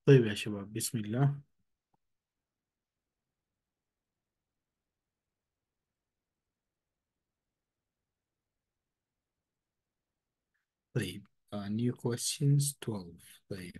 طيب يا شباب بسم الله طيب uh, new questions 12 طيب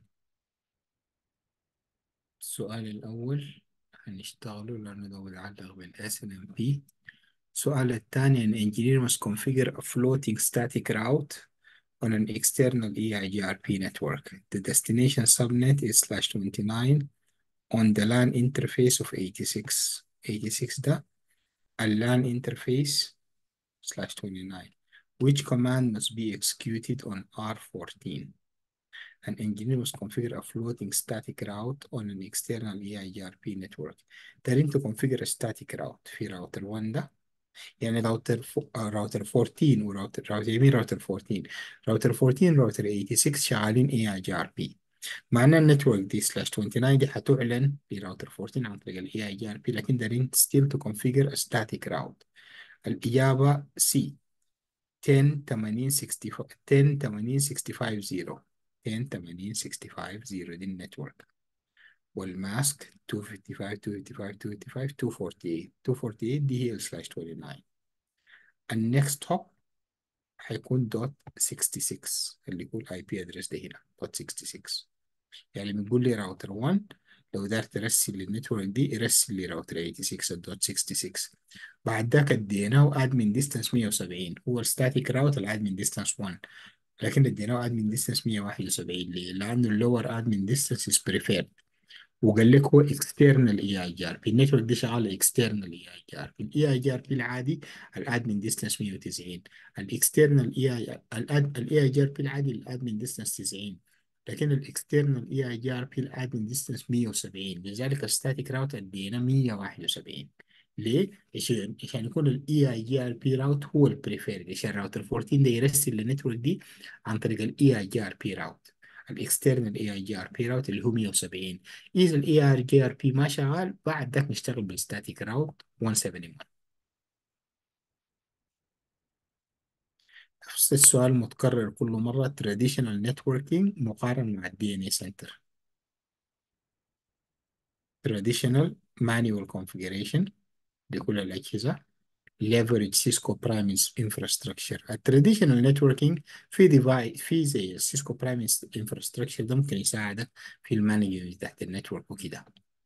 السؤال الأول هنشتغله لأنه ده متعلق بال SNMP السؤال الثاني an engineer must configure a floating static route on an external EIGRP network. The destination subnet is slash 29 on the LAN interface of 86. 86 ده ال LAN interface slash 29 which command must be executed on R14. An engineer must configure a floating static route on an external EIGRP network. دارين to configure a static route في راوتر 1 ده يعني راوتر ف... راوتر 14 وراوتر راوتر يمين راوتر 14 راوتر 14 راوتر 86 شغالين EIGRP معنى النتورك دي سلاش 29 دي حتعلن لراوتر 14 عن طريق الاي اي جي ار بي لكن دارين still to configure a static route الإجابة C 10 80 65 10 80 65 0 10 80 65 0 دي النتورك والماسك 255 255 255 248 248 دي هي السلاش 29 النكست هوب هيكون دوت 66 اللي يكون اي بي ادرس ده هنا دوت 66 يعني بنقول لي راوتر 1 لو قدرت ترسل للنتورك دي يرسل لي راوتر 86 دوت 66 بعد ذاك اديناه ادمن ديستانس 170 هو الستاتيك راوت الادمن ديستانس 1 لكن اديناه ادمن ديستانس 171 ليه؟ لانه اللور ادمن ديستانس از بريفيرد وقال لك هو اكسترنال اي اي جي ار بي النتورك دي شغاله اكسترنال اي اي جي ار بي الاي اي جي ار بي العادي الادمن ديستانس 190 الاكسترنال اي اي الاي اي جي ار بي العادي الادمن ديستانس 90 لكن الاكسترنال اي اي جي ار بي الادمن ديستانس 170 لذلك الستاتيك راوت ادينا 171 ليه؟ عشان عشان يكون الاي اي جي ار بي راوت هو البريفيرد عشان الراوتر 14 ده يرسل للنتورك دي عن طريق الاي اي جي ار بي راوت الاكسترنال اي اي جي ار بي راوت اللي هو 170 اذا الاي ار جي ار بي ما شغال بعد ذاك نشتغل بالستاتيك راوت 171 نفس السؤال متكرر كل مرة traditional networking مقارن مع الدي ان اي سنتر traditional manual configuration لكل الأجهزة leverage Cisco Primus infrastructure التراديشنال نتوركينج في ديفايس في زي السيسكو برايمس infrastructure ده ممكن يساعدك في المانجمنت تحت النتورك وكده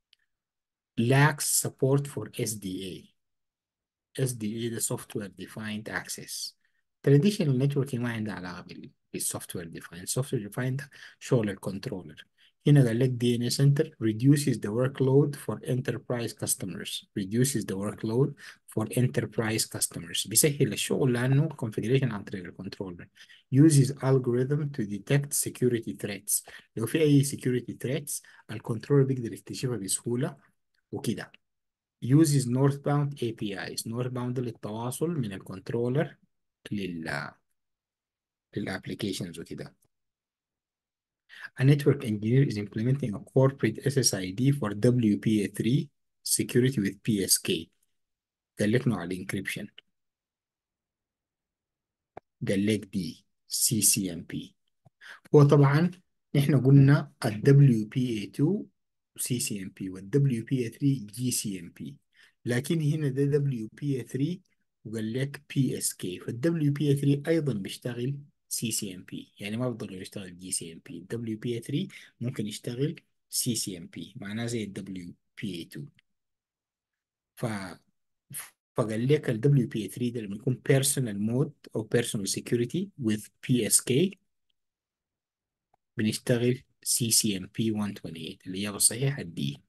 lacks support for SDA SDA ده software defined access traditional networking ما عندها علاقة بال بالسوفتوير ديفايند software defined ده شغل الكنترولر هنا قال لك DNS Center reduces the workload for enterprise customers reduces the workload for enterprise customers بيسهل الشغل لأنه configuration عن طريق الكنترولر uses algorithm to detect security threats لو في أي security threats الكنترولر بيقدر يكتشفها بسهولة وكده uses northbound APIs northbound للتواصل من الكنترولر لل للابليكيشنز وكده A network engineer is implementing a corporate SSID for WPA3 security with PSK. قال لك نوع الانكريبشن قال لك دي CCMP هو طبعا احنا قلنا ال WPA2 CCMP وال WPA3 GCMP لكن هنا ده WPA3 وقال لك PSK فال WPA3 ايضا بيشتغل CCMP يعني ما بضل يشتغل GCMP ال WPA3 ممكن يشتغل CCMP معناه زي ال WPA2 ف فقال لك ال WPA3 ده لما يكون personal mode أو personal security with PSK بنشتغل CCMP 128 الإجابة الصحيحة دي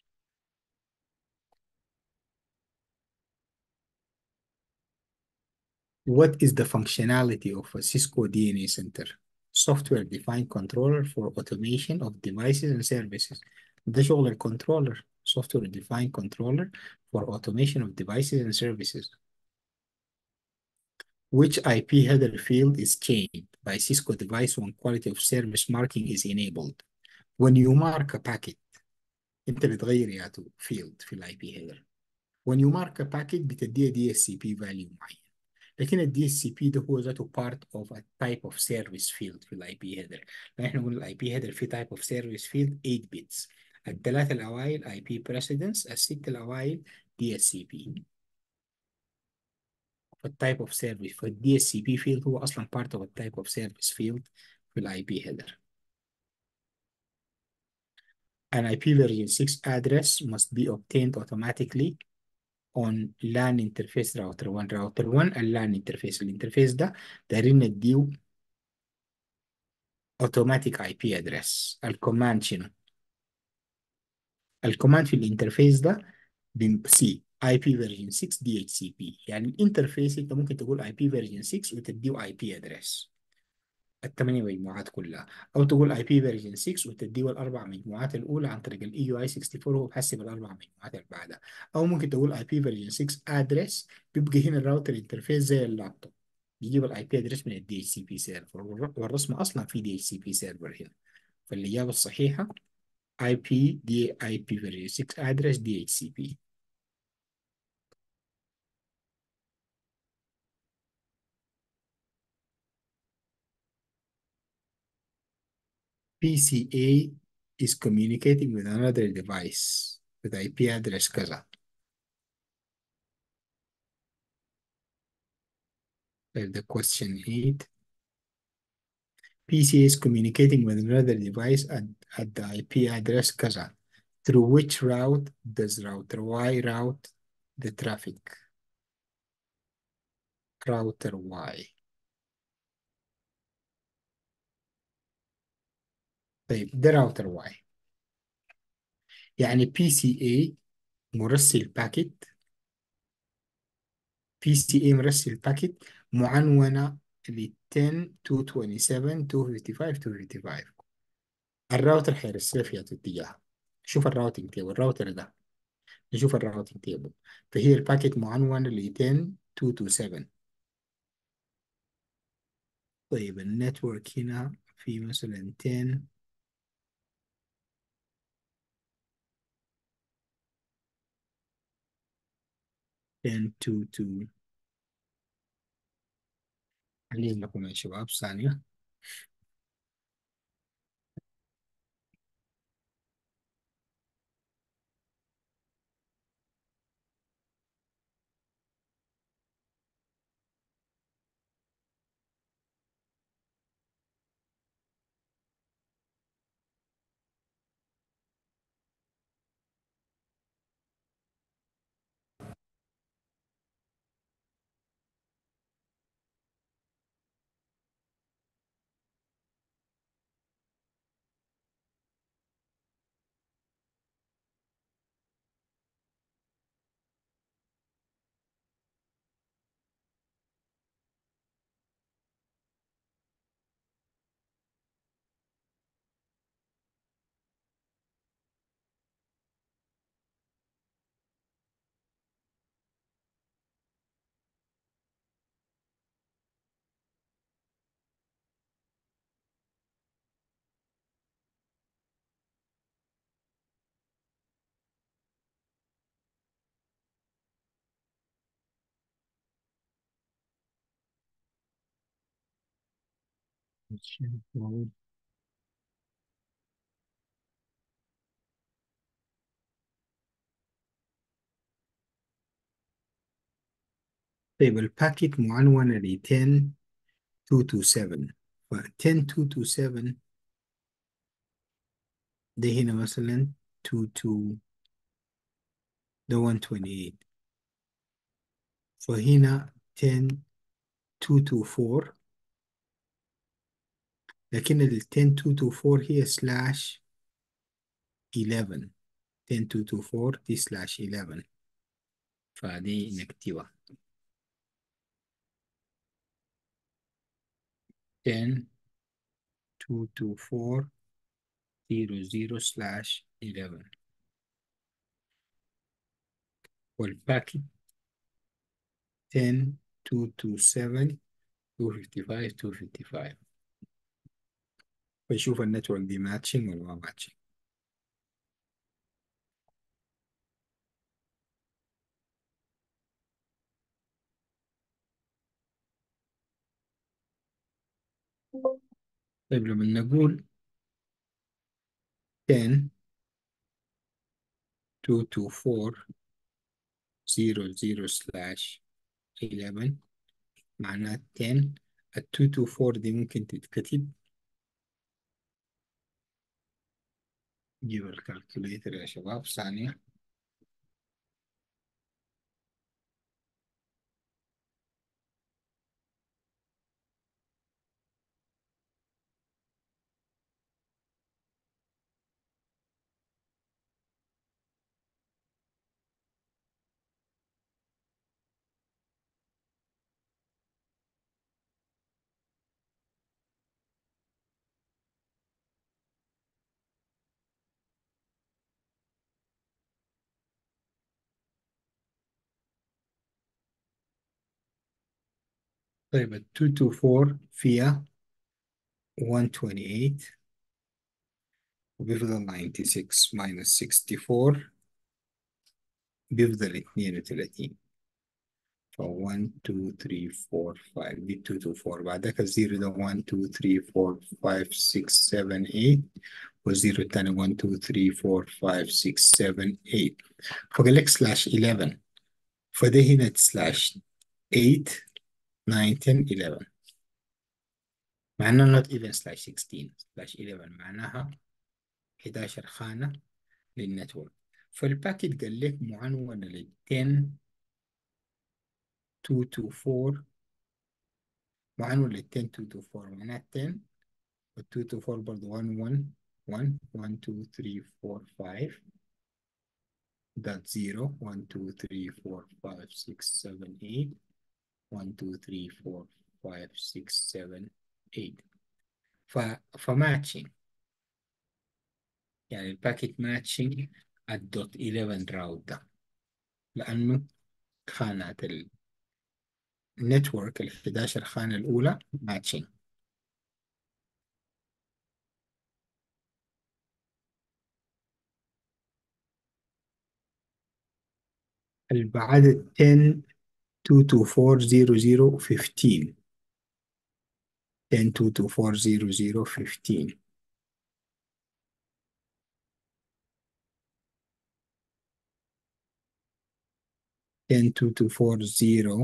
What is the functionality of a Cisco DNA Center? Software defined controller for automation of devices and services. ده شغل الكنترولر software defined controller for automation of devices and services. Which IP header field is changed by Cisco device when quality of service marking is enabled? When you mark a packet انت بتغير يا field في الاي بي header. When you mark a packet بتديها DHCP value معين. لكن الدي اس سي بي ده هو ذاته part of a type of service field في الاي بي هيدر احنا قلنا الاي بي هيدر في type of service field 8 bits الثلاثة الأوائل اي بي precedence الستة الأوائل دي اس سي بي فالتايب اوف سيرفيس فالدي اس سي بي فيلد هو اصلا part of a type of service field في الاي بي هيدر An IP version 6 address must be obtained automatically on LAN interface router 1 router 1 اللان interface الانترفيس ده دايرين نديو automatic IP address الكوماند شنو؟ الكوماند في الانترفيس ده سي اي بي فيرجن 6 دي اتش سي بي يعني الانترفيس انت ممكن تقول اي بي فيرجن 6 وتديه اي بي ادرس الثمانية مجموعات كلها أو تقول اي بي فيرجن 6 وتديه الأربع مجموعات الأولى عن طريق الاي يو اي 64 وهو بحسب الأربع مجموعات اللي بعدها أو ممكن تقول اي بي فيرجن 6 ادرس بيبقى هنا الراوتر انترفيس زي اللابتوب بيجيب الاي بي ادرس من الدي اتش سي بي سيرفر والرسم أصلا في دي اتش سي بي سيرفر هنا فالإجابة الصحيحة اي بي دي اي بي فيرجن 6 ادرس دي اتش سي بي PCA is communicating with another device with IP address كذا. The question eight. PCA is communicating with another device at, at the IP address كذا. Through which route does router Y route the traffic? Router Y. طيب ده راوتر واي يعني بي سي اي مرسل باكيت بي سي اي مرسل باكيت معنونة ل 10 227 255 255 الراوتر حيرسلها في اتجاه شوف الراوتنج تيبل الراوتر ده نشوف الراوتنج تيبل فهي الباكيت معنونة ل 10 227 طيب النتورك هنا في مثلا 10 10 2 2 خليه لكم يا شباب ثانية طيب الباكيت معنونة ل 10 227 ف 10 227 ده هنا مثلا 22 ده 128 فهنا 10 224 لكن ال 10 224 هي سلاش 11 10 224 دي سلاش 11 فدي نكتبها 10 224 00 slash 11 والباكيت 10 227 255 255 فيشوف النتورك دي ماتشنج ولا ما ماتشنج طيب لما نقول 10 2 to 4 0 0 slash 11 معناه 10 ال 2 to 4 دي ممكن تتكتب جيب الكالكوليتر يا شباب ثانية طيب ال 2 to 4 فيها 128 وبيفضل 96 minus 64 بيفضل 32 ف 1 2 3 4 5 دي 2 to 4 بعدك الزيرو ده 1 2 3 4 5 6 7 8 والزيرو الثاني 1 2 3 4 5 6 7 8 فقال لك سلاش 11 فده هنا سلاش 8 9 10 11 معناه not even slash 16 slash 11 معناها 11 خانة للنتورك فالباكيت قال لك معنونة لل 10 2 to 4 معنون لل 10 2 to 4 معناها 10 وال 2 to 4 برضه 1 1 1 1 2 3 4 5 dot 0 1 2 3 4 5 6 7 8 1 2 3 4 5 6 7 8 ف فماتشنج يعني الباكيت ماتشنج الدوت 11 راوت ده لأنه خانات النتورك ال 11 خانة الأولى ماتشنج اللي بعد 10 2 to 4 0 0 15 10 2 to 4 0 0 15 10 2 to 4 0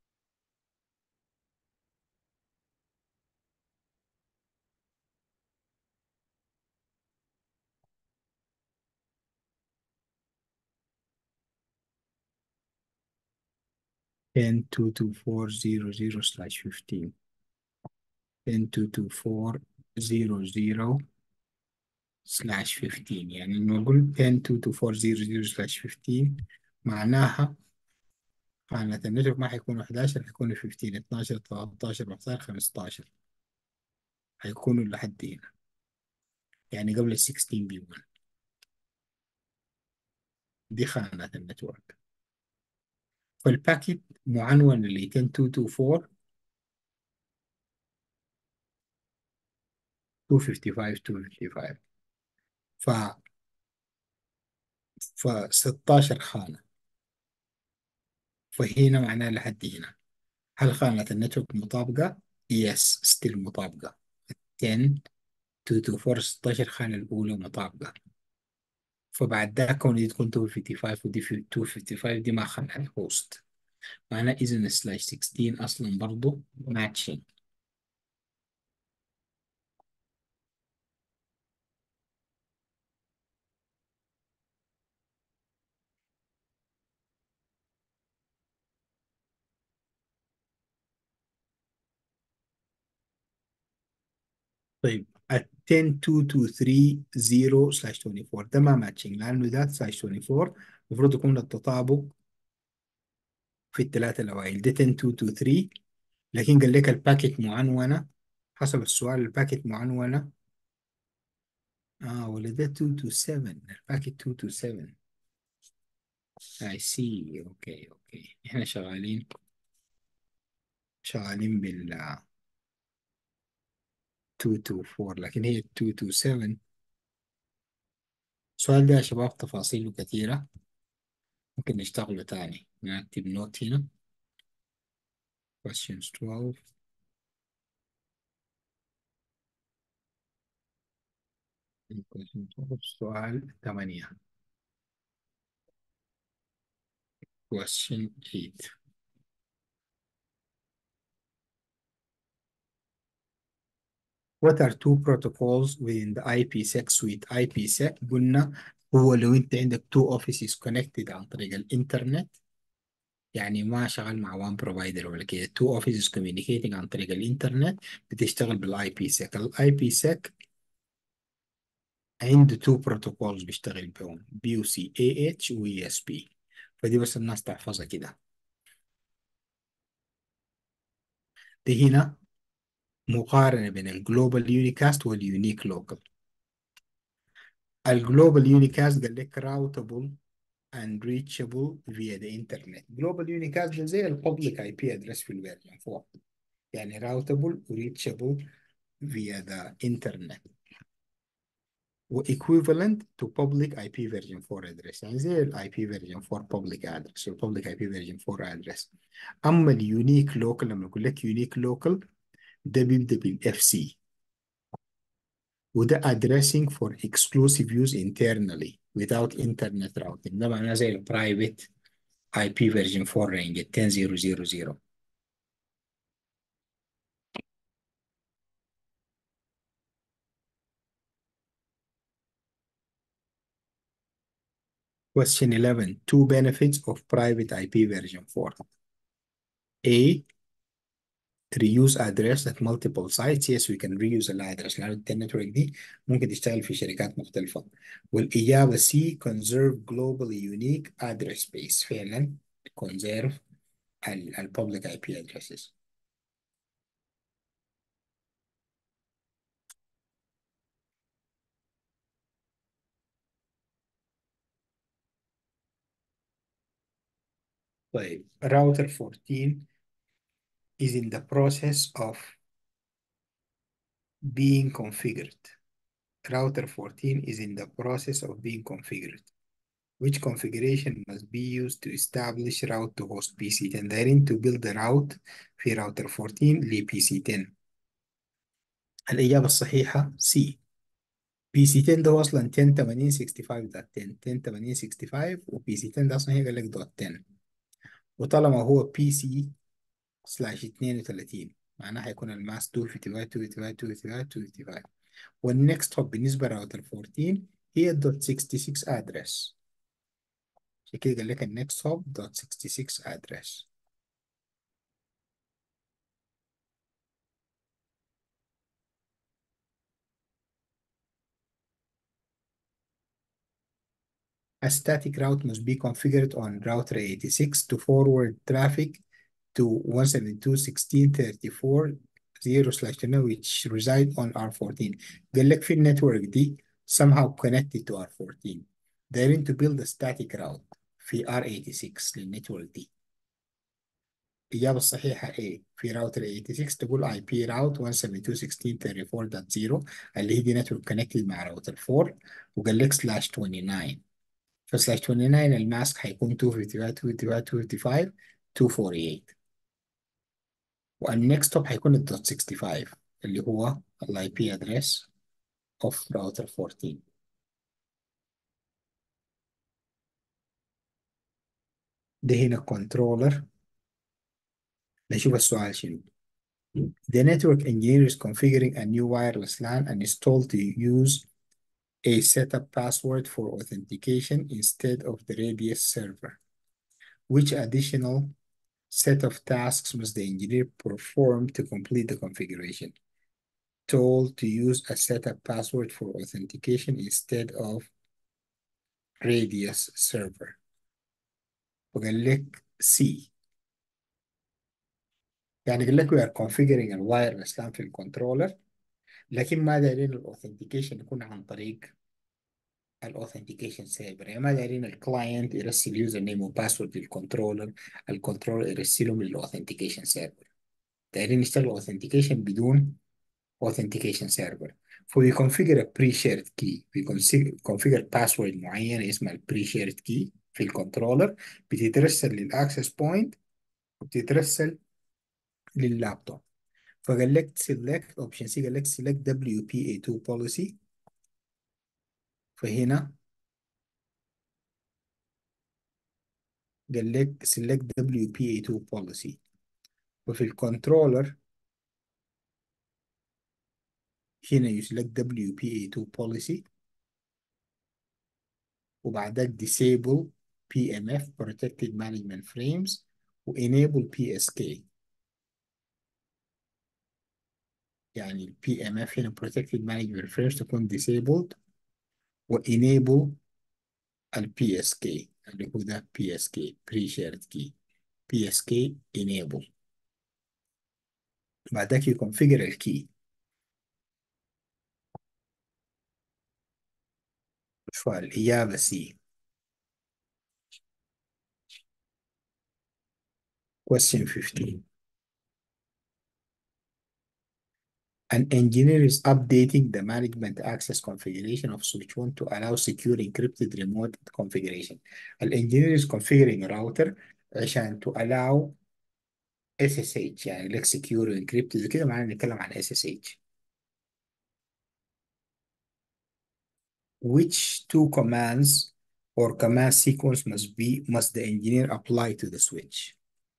10 2 to 4 0 0 slash 15 10 2 to 4 0 0 slash 15 يعني لما نقول 10 2 to 4 0 0 slash 15 معناها خانة النتورك ما حيكونوا 11 حيكونوا 15 12 13 14 15 حيكونوا لحد هنا يعني قبل ال 16 بي 1 دي خانات النتورك فالباكيت معنون ل 10 2 to 4 255 255 ف ف 16 خانة فهنا معناه لحد هنا هل خانة النتورك مطابقة؟ يس ستيل مطابقة 10 2 to 4 16 خانة الأولى مطابقة فبعد ذاك كون دي تكون 255 ودي في 255 دي ما خانها الهوست معناه إذا سلاش 16 أصلا برضو ماتشنج طيب ال 10 2 to 3 0 سلاش 24 ده ما ماتشنج لأنه ده سلاش 24 المفروض يكون التطابق في الثلاثة الأوائل ده 10 2 to 3 لكن قال لك الباكيت معنونة حسب السؤال الباكيت معنونة اه ولا ده 2 to 7 الباكيت 2 to 7 I see اوكي اوكي احنا شغالين شغالين بال 2 to 4 لكن هي 2 to 7 السؤال ده يا شباب تفاصيله كثيرة ممكن نشتغله تاني نكتب نوت هنا questions 12 سؤال ثمانية question 8 What are two protocols within the IPsec suite IPsec قلنا هو لو انت عندك two offices connected عن طريق الانترنت يعني ما شغال مع one provider ولا كده two offices communicating عن طريق الانترنت بتشتغل بالاي بي سيك الاي بي سيك عنده two protocols بيشتغل بهم بي يو سي اي اتش و اي اس بي فدي بس الناس تحفظها كده دي هنا مقارنة بين الجلوبال يونيكاست واليونيك لوكال الجلوبال يونيكاست قال لك راوتابل and reachable via the internet global unicast ده زي الببليك اي بي ادرس في الفيرجن 4 يعني راوتابل و reachable via the internet و equivalent to public IP version 4 address يعني زي ال IP version 4 public address و public IP version 4 address أما اليونيك local لما أقول لك unique local ده بيبدأ بال FC وده addressing for exclusive use internally without internet routing ده معناه زي ال private IP version 4 range 10000 Question 11. Two benefits of private IP version 4. A. Reuse address at multiple sites. Yes, we can reuse the address. لأن النتورك دي ممكن تشتغل في شركات مختلفة. والإجابة C. Conserve globally unique address space. فعلا conserve ال ال public IP addresses. طيب router 14 is in the process of being configured. Router 14 is in the process of being configured. Which configuration must be used to establish route to host PC10 دايرين to build the route في router 14 ل PC10 الإجابة الصحيحة C PC10 ده أصلا 10 80 65 دوت 10 10 80 65 و PC10 ده أصلا هي قال لك دوت 10 وطالما هو PC سلاش 32 معناه هيكون الماس 2 في 2 2 2 2 2 2 2 والنكست هوب بالنسبة لراوتر 14 هي الدوت 66 ادرس عشان كده قال لك النكست هوب دوت 66 ادرس A static route must be configured on router 86 to forward traffic to 172.16.34 0 slash 10 which reside on R14 قال لك في النتورك دي somehow connected to R14 دايرين to build a static route في R86 للنتورك دي الإجابة الصحيحة A في راوتر 86 تقول IP route 172.16.34.0 اللي هي دي نتورك كونكتد مع راوتر 4 وقال لك سلاش 29 فسلاش 29 الماسك هيكون 255 255 248 والنكست توب هيكون الدوت 65 اللي هو الاي بي ادريس اوف راوتر 14 ده هنا كنترولر نشوف السؤال شنو The network engineer is configuring a new wireless LAN and is told to use a setup password for authentication instead of the radius server. Which additional set of tasks must the engineer perform to complete the configuration? Told to use a setup password for authentication instead of radius server. وقال لك C يعني قال لك we are configuring ال wireless LAN في الكنترولر لكن ما دايرين الاوثنتيكيشن يكون عن طريق الاوثنتيكيشن سيرفر يعني ما دايرين الكلاينت يرسل يوزر نيم وباسورد للكنترولر الكنترولر يرسلهم للاوثنتيكيشن سيرفر دايرين يشتغلوا اوثنتيكيشن بدون authentication server فبيconfigure a pre-shared key بيconfigure password معينة اسمها ال pre-shared key في الكنترولر بتترسل للاكسس بوينت وبتترسل لللابتوب فقال لك select option C قال لك select WPA2 policy فهنا قال لك select WPA2 policy وفي الكنترولر هنا you select WPA2 policy وبعدك disable PMF protected management frames و enable PSK يعني ال PMF هنا protected management frames تكون disabled و enable ال PSK اللي هو ده PSK pre-shared key PSK enable بعدك يكونفيجر الكي فالإجابة سي Question 15 An engineer is updating the management access configuration of switch 1 to allow secure encrypted remote configuration. الانجينير is configuring a router عشان to allow SSH يعني لك secure encrypted كده معناه نتكلم عن SSH. Which two commands or command sequence must be must the engineer apply to the switch?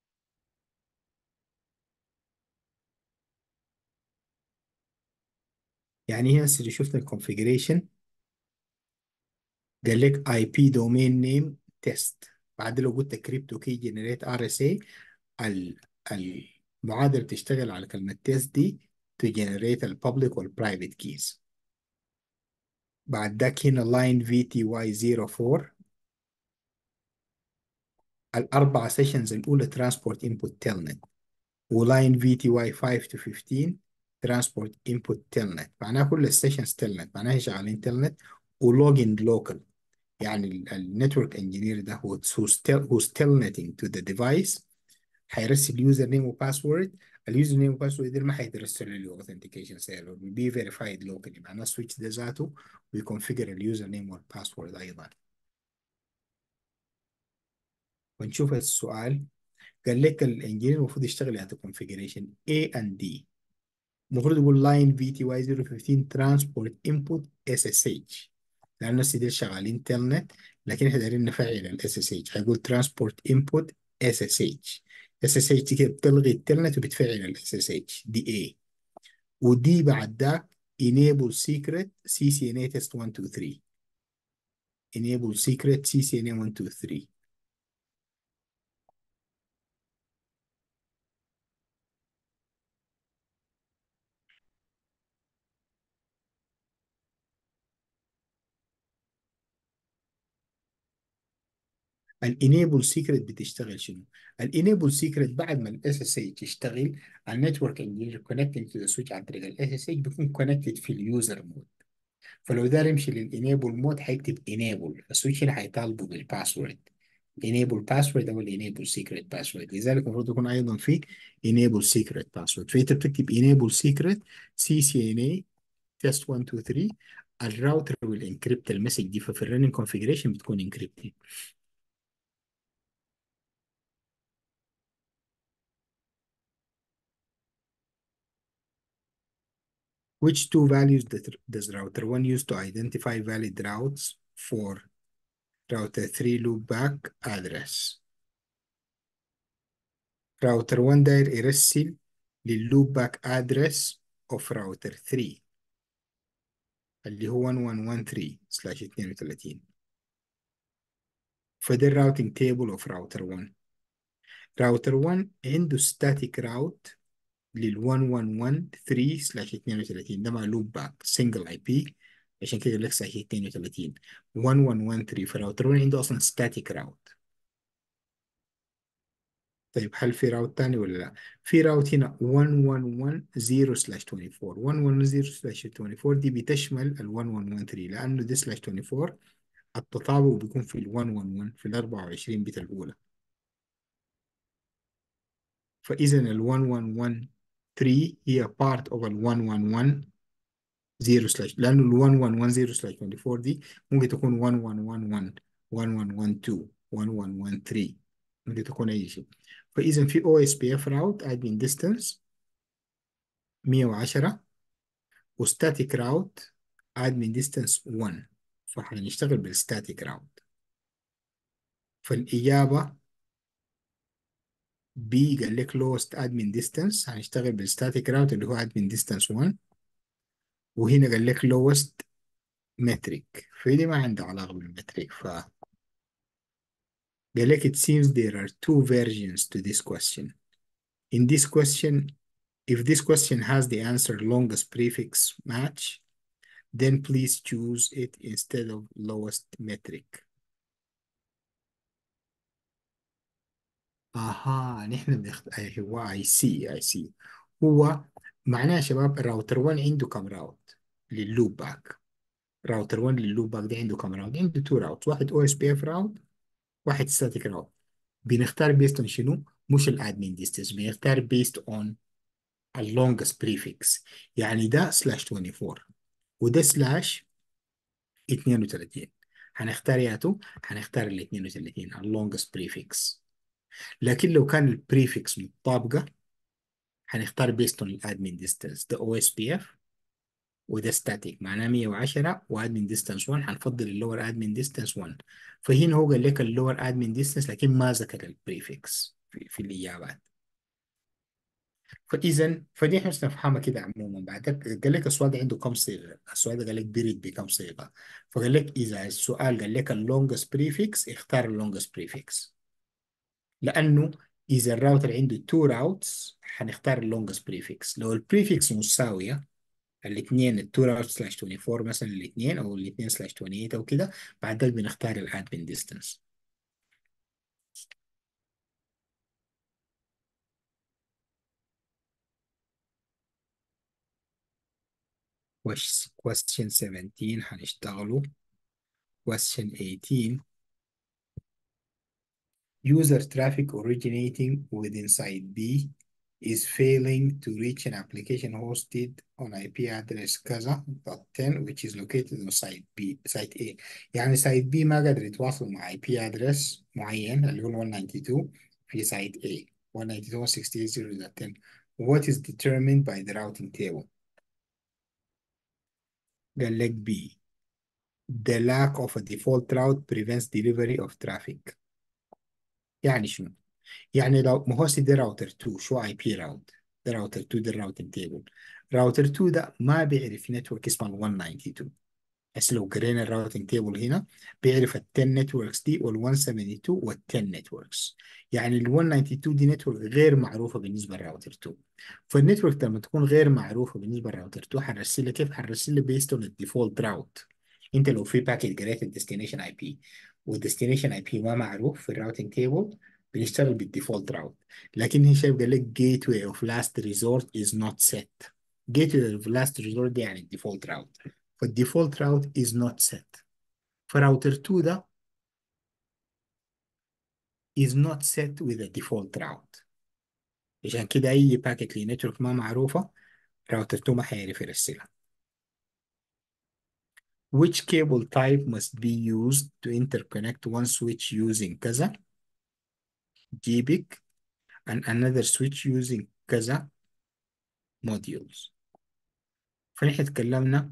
يعني هنا اللي شفنا الكونفيجريشن قال لك اي بي دومين نيم تيست بعد لو قلت كريبتو كي جنريت ار اس اي المعادله بتشتغل على كلمه تيست دي تو جنريت الببليك والبرايفت كيز بعد ذاك هنا لاين في تي واي 04 الاربع سيشنز الاولى ترانسبورت انبوت تيلنت ولاين في تي واي 5 تو 15 ترانسبورت انبوت تيلنت معناها كل السيشنز تيلنت معناها شغالين تيلنت ولوجن لوكال يعني النتورك انجينير ده هو who's telnetting to the device هيرسل يوزر نيم وباسورد اليوزر نيم وباسورد دي ما هيترسل له authentication server will be verified locally معناها السويتش ده ذاته ويكونفيجر اليوزر نيم والباسورد ايضا ونشوف السؤال قال لك الانجينير المفروض يشتغل على configuration A and D المفروض يقول لاين في تي واي 015 ترانسبورت انبوت اس اس اتش لان الناس دي شغالين تلنت لكن احنا دايرين نفعل الاس اس اتش هيقول ترانسبورت انبوت اس اس اتش اس اس اتش كده بتلغي التلنت وبتفعل الاس اس اتش دي اي ودي بعد ذاك enable secret CCNA test 1 2 3 enable secret CCNA 1 2 3 الانيبل سيكريت بتشتغل شنو؟ الانيبل سيكريت بعد ما الاس اس اتش يشتغل النتورك انجينير كونكتنج تو ذا سويتش عن طريق الاس اس اتش بيكون كونكتد في اليوزر مود فلو دار يمشي للانيبل مود هيكتب انيبل السويتش هنا هيطالبه بالباسورد enable password او enable secret password لذلك المفروض يكون ايضا في enable secret password فانت بتكتب enable secret CCNA test 1 2 3 الراوتر will encrypt المسج دي ففي الرننج configuration بتكون encrypted Which two values does router 1 use to identify valid routes for router 3 loopback address? router 1 داير يرسل للloopback address of router 3 اللي هو 1113/32 فده الراوتنج تيبل of router 1 router 1 عنده static route لل 1113/32 ده مع لوب باك سنجل اي بي عشان كده لك صحيح 32 1113 فالراوتر 1 عنده اصلا ستاتيك راوت طيب هل في راوت تاني ولا لا؟ في راوت هنا 1110/24 1110/24 دي بتشمل ال 1113 لانه دي سلاش 24 التطابق بيكون في ال 111 في ال 24 بت الاولى فاذا ال 1113 هي part of ال 111 0 سلاش لانه ال 1110 سلاش 24 دي ممكن تكون 1111 1112 1113 ممكن تكون اي شيء فاذا في او اس بي اف راوت ادمن ديستانس 110 وستاتيك راوت ادمن ديستانس 1 فهنشتغل بالستاتيك راوت فالإجابة بي قال لك lowest admin distance هنشتغل بالستاتيك راوت اللي هو admin distance 1 وهنا قال لك lowest metric فدي ما عندها علاقة بالمتريك ف قال لك it seems there are two versions to this question in this question if this question has the answer longest prefix match then please choose it instead of lowest metric اها نحن بنخت... أي هو اي سي اي سي هو معناه يا شباب الراوتر 1 عنده كم راوت لللوب باك راوتر 1 لللوب باك ده عنده كم راوت عنده تو راوت واحد او اس بي اف راوت واحد ستاتيك راوت بنختار بيست اون شنو مش الادمين ديستنس بنختار بيست اون اللونجست بريفكس يعني ده سلاش 24 وده سلاش 32 هنختار ياتو هنختار ال 32 اللونجست بريفكس لكن لو كان البريفكس مطابقة هنختار بيست اون الادمين ديستنس ده او اس بي اف وده ستاتيك معناه 110 وادمين ديستنس 1 هنفضل اللور ادمين ديستنس 1 فهنا هو قال لك اللور ادمين ديستنس لكن ما ذكر البريفكس في, في الاجابات فاذا فدي احنا نفهمها كده عموما بعد قال لك السؤال ده عنده كم صيغه السؤال ده قال لك بيريد بكم صيغه فقال لك اذا السؤال قال لك اللونجست بريفكس اختار اللونجست بريفكس لانه اذا الراوتر عنده تو راوتس هنختار اللونجست بريفكس لو البريفكس مساويه الاثنين التو راوت سلاش 24 مثلا الاثنين او الاثنين سلاش 28 او كده بعد ذلك بنختار الادمن ديستنس question 17 هنشتغلوا question 18 user traffic originating within site B is failing to reach an application hosted on IP address كذا .10 which is located on site B site A يعني site B ما قادر يتواصل مع IP address معين اللي هو 192 في site A 192.168.0.10 what is determined by the routing table قال لك B the lack of a default route prevents delivery of traffic يعني شنو؟ يعني لو ما هو ده راوتر 2 شو اي بي راوت ده راوتر 2 ده الراوتنج تيبل راوتر 2 ده ما بيعرف نتورك اسمه 192 بس لو قرينا الراوتنج تيبل هنا بيعرف ال 10 نتوركس دي وال 172 وال 10 نتوركس يعني ال 192 دي نتورك غير معروفه بالنسبه للراوتر 2 فالنتورك لما تكون غير معروفه بالنسبه للراوتر 2 حنرسلها كيف حنرسلها بيست اون الديفولت راوت انت لو في باكيت قريت الديستنيشن اي بي والديستنيشن اي بي ما معروف في الراوتنج تيبل بنشتغل بالديفولت راوت لكن هي شايف قال لك gateway of last resort is not set gateway of last resort دي يعني الديفولت راوت فالديفولت راوت is not set فراوتر 2 ده is not set with a default route عشان كده اي باكيت لنتورك ما معروفه راوتر 2 ما حيعرف يرسلها which cable type must be used to interconnect one switch using كذا جيبك and another switch using كذا modules فنحن تكلمنا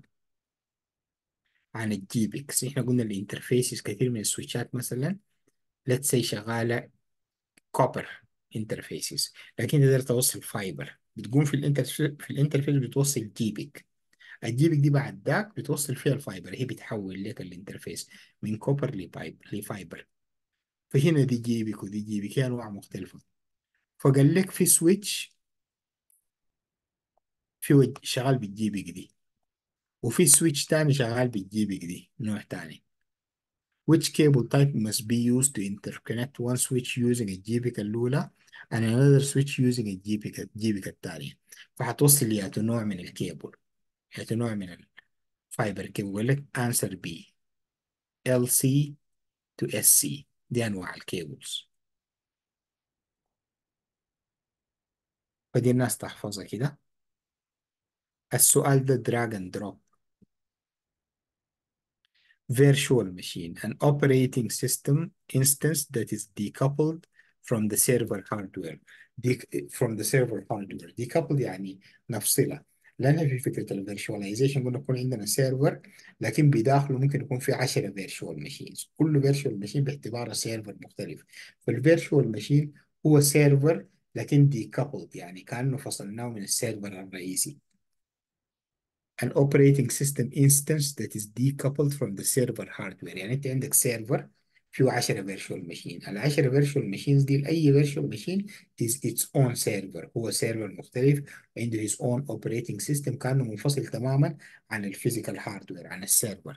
عن الجيبكس احنا قلنا الانترفيسز كثير من السويتشات مثلا let's say شغالة copper interfaces لكن تقدر توصل فايبر بتقوم في الانترفيس في الانترفيس بتوصل جيبك الجيبك دي بعد ذاك بتوصل فيها الفايبر هي بتحول لك الانترفيس من كوبر لفايبر لفايبر فهنا دي جيبك ودي جيبك هي انواع مختلفة فقال لك في سويتش في وج- شغال بالجيبك دي وفي سويتش تاني شغال بالجيبك دي نوع تاني which cable type must be used to interconnect one switch using الجيبك الأولى and another switch using الجيبك الجيبك الثانية فهتوصل يا نوع من الكيبل يا نوع من الفايبر كيبل بيقول لك answer B LC to SC دي أنواع الكيبلز فدي الناس تحفظها كده السؤال ده drag and drop virtual machine an operating system instance that is decoupled from the server hardware دي from the server hardware decoupled يعني نفصلها لأن في فكرة الفيرشواليزيشن قلنا يكون عندنا سيرفر لكن بداخله ممكن يكون في 10 فيرشوال ماشينز كل فيرشوال ماشين باعتباره سيرفر مختلف فالفيرشوال ماشين هو سيرفر لكن دي كابلد يعني كأنه فصلناه من السيرفر الرئيسي an operating system instance that is decoupled from the server hardware يعني انت عندك سيرفر فيه 10 فيرتشوال ماشين ال 10 فيرتشوال ماشينز دي اي فيرتشوال ماشين is its own server هو سيرفر مختلف عنده his own operating system كانه منفصل تماما عن الفيزيكال هاردوير عن السيرفر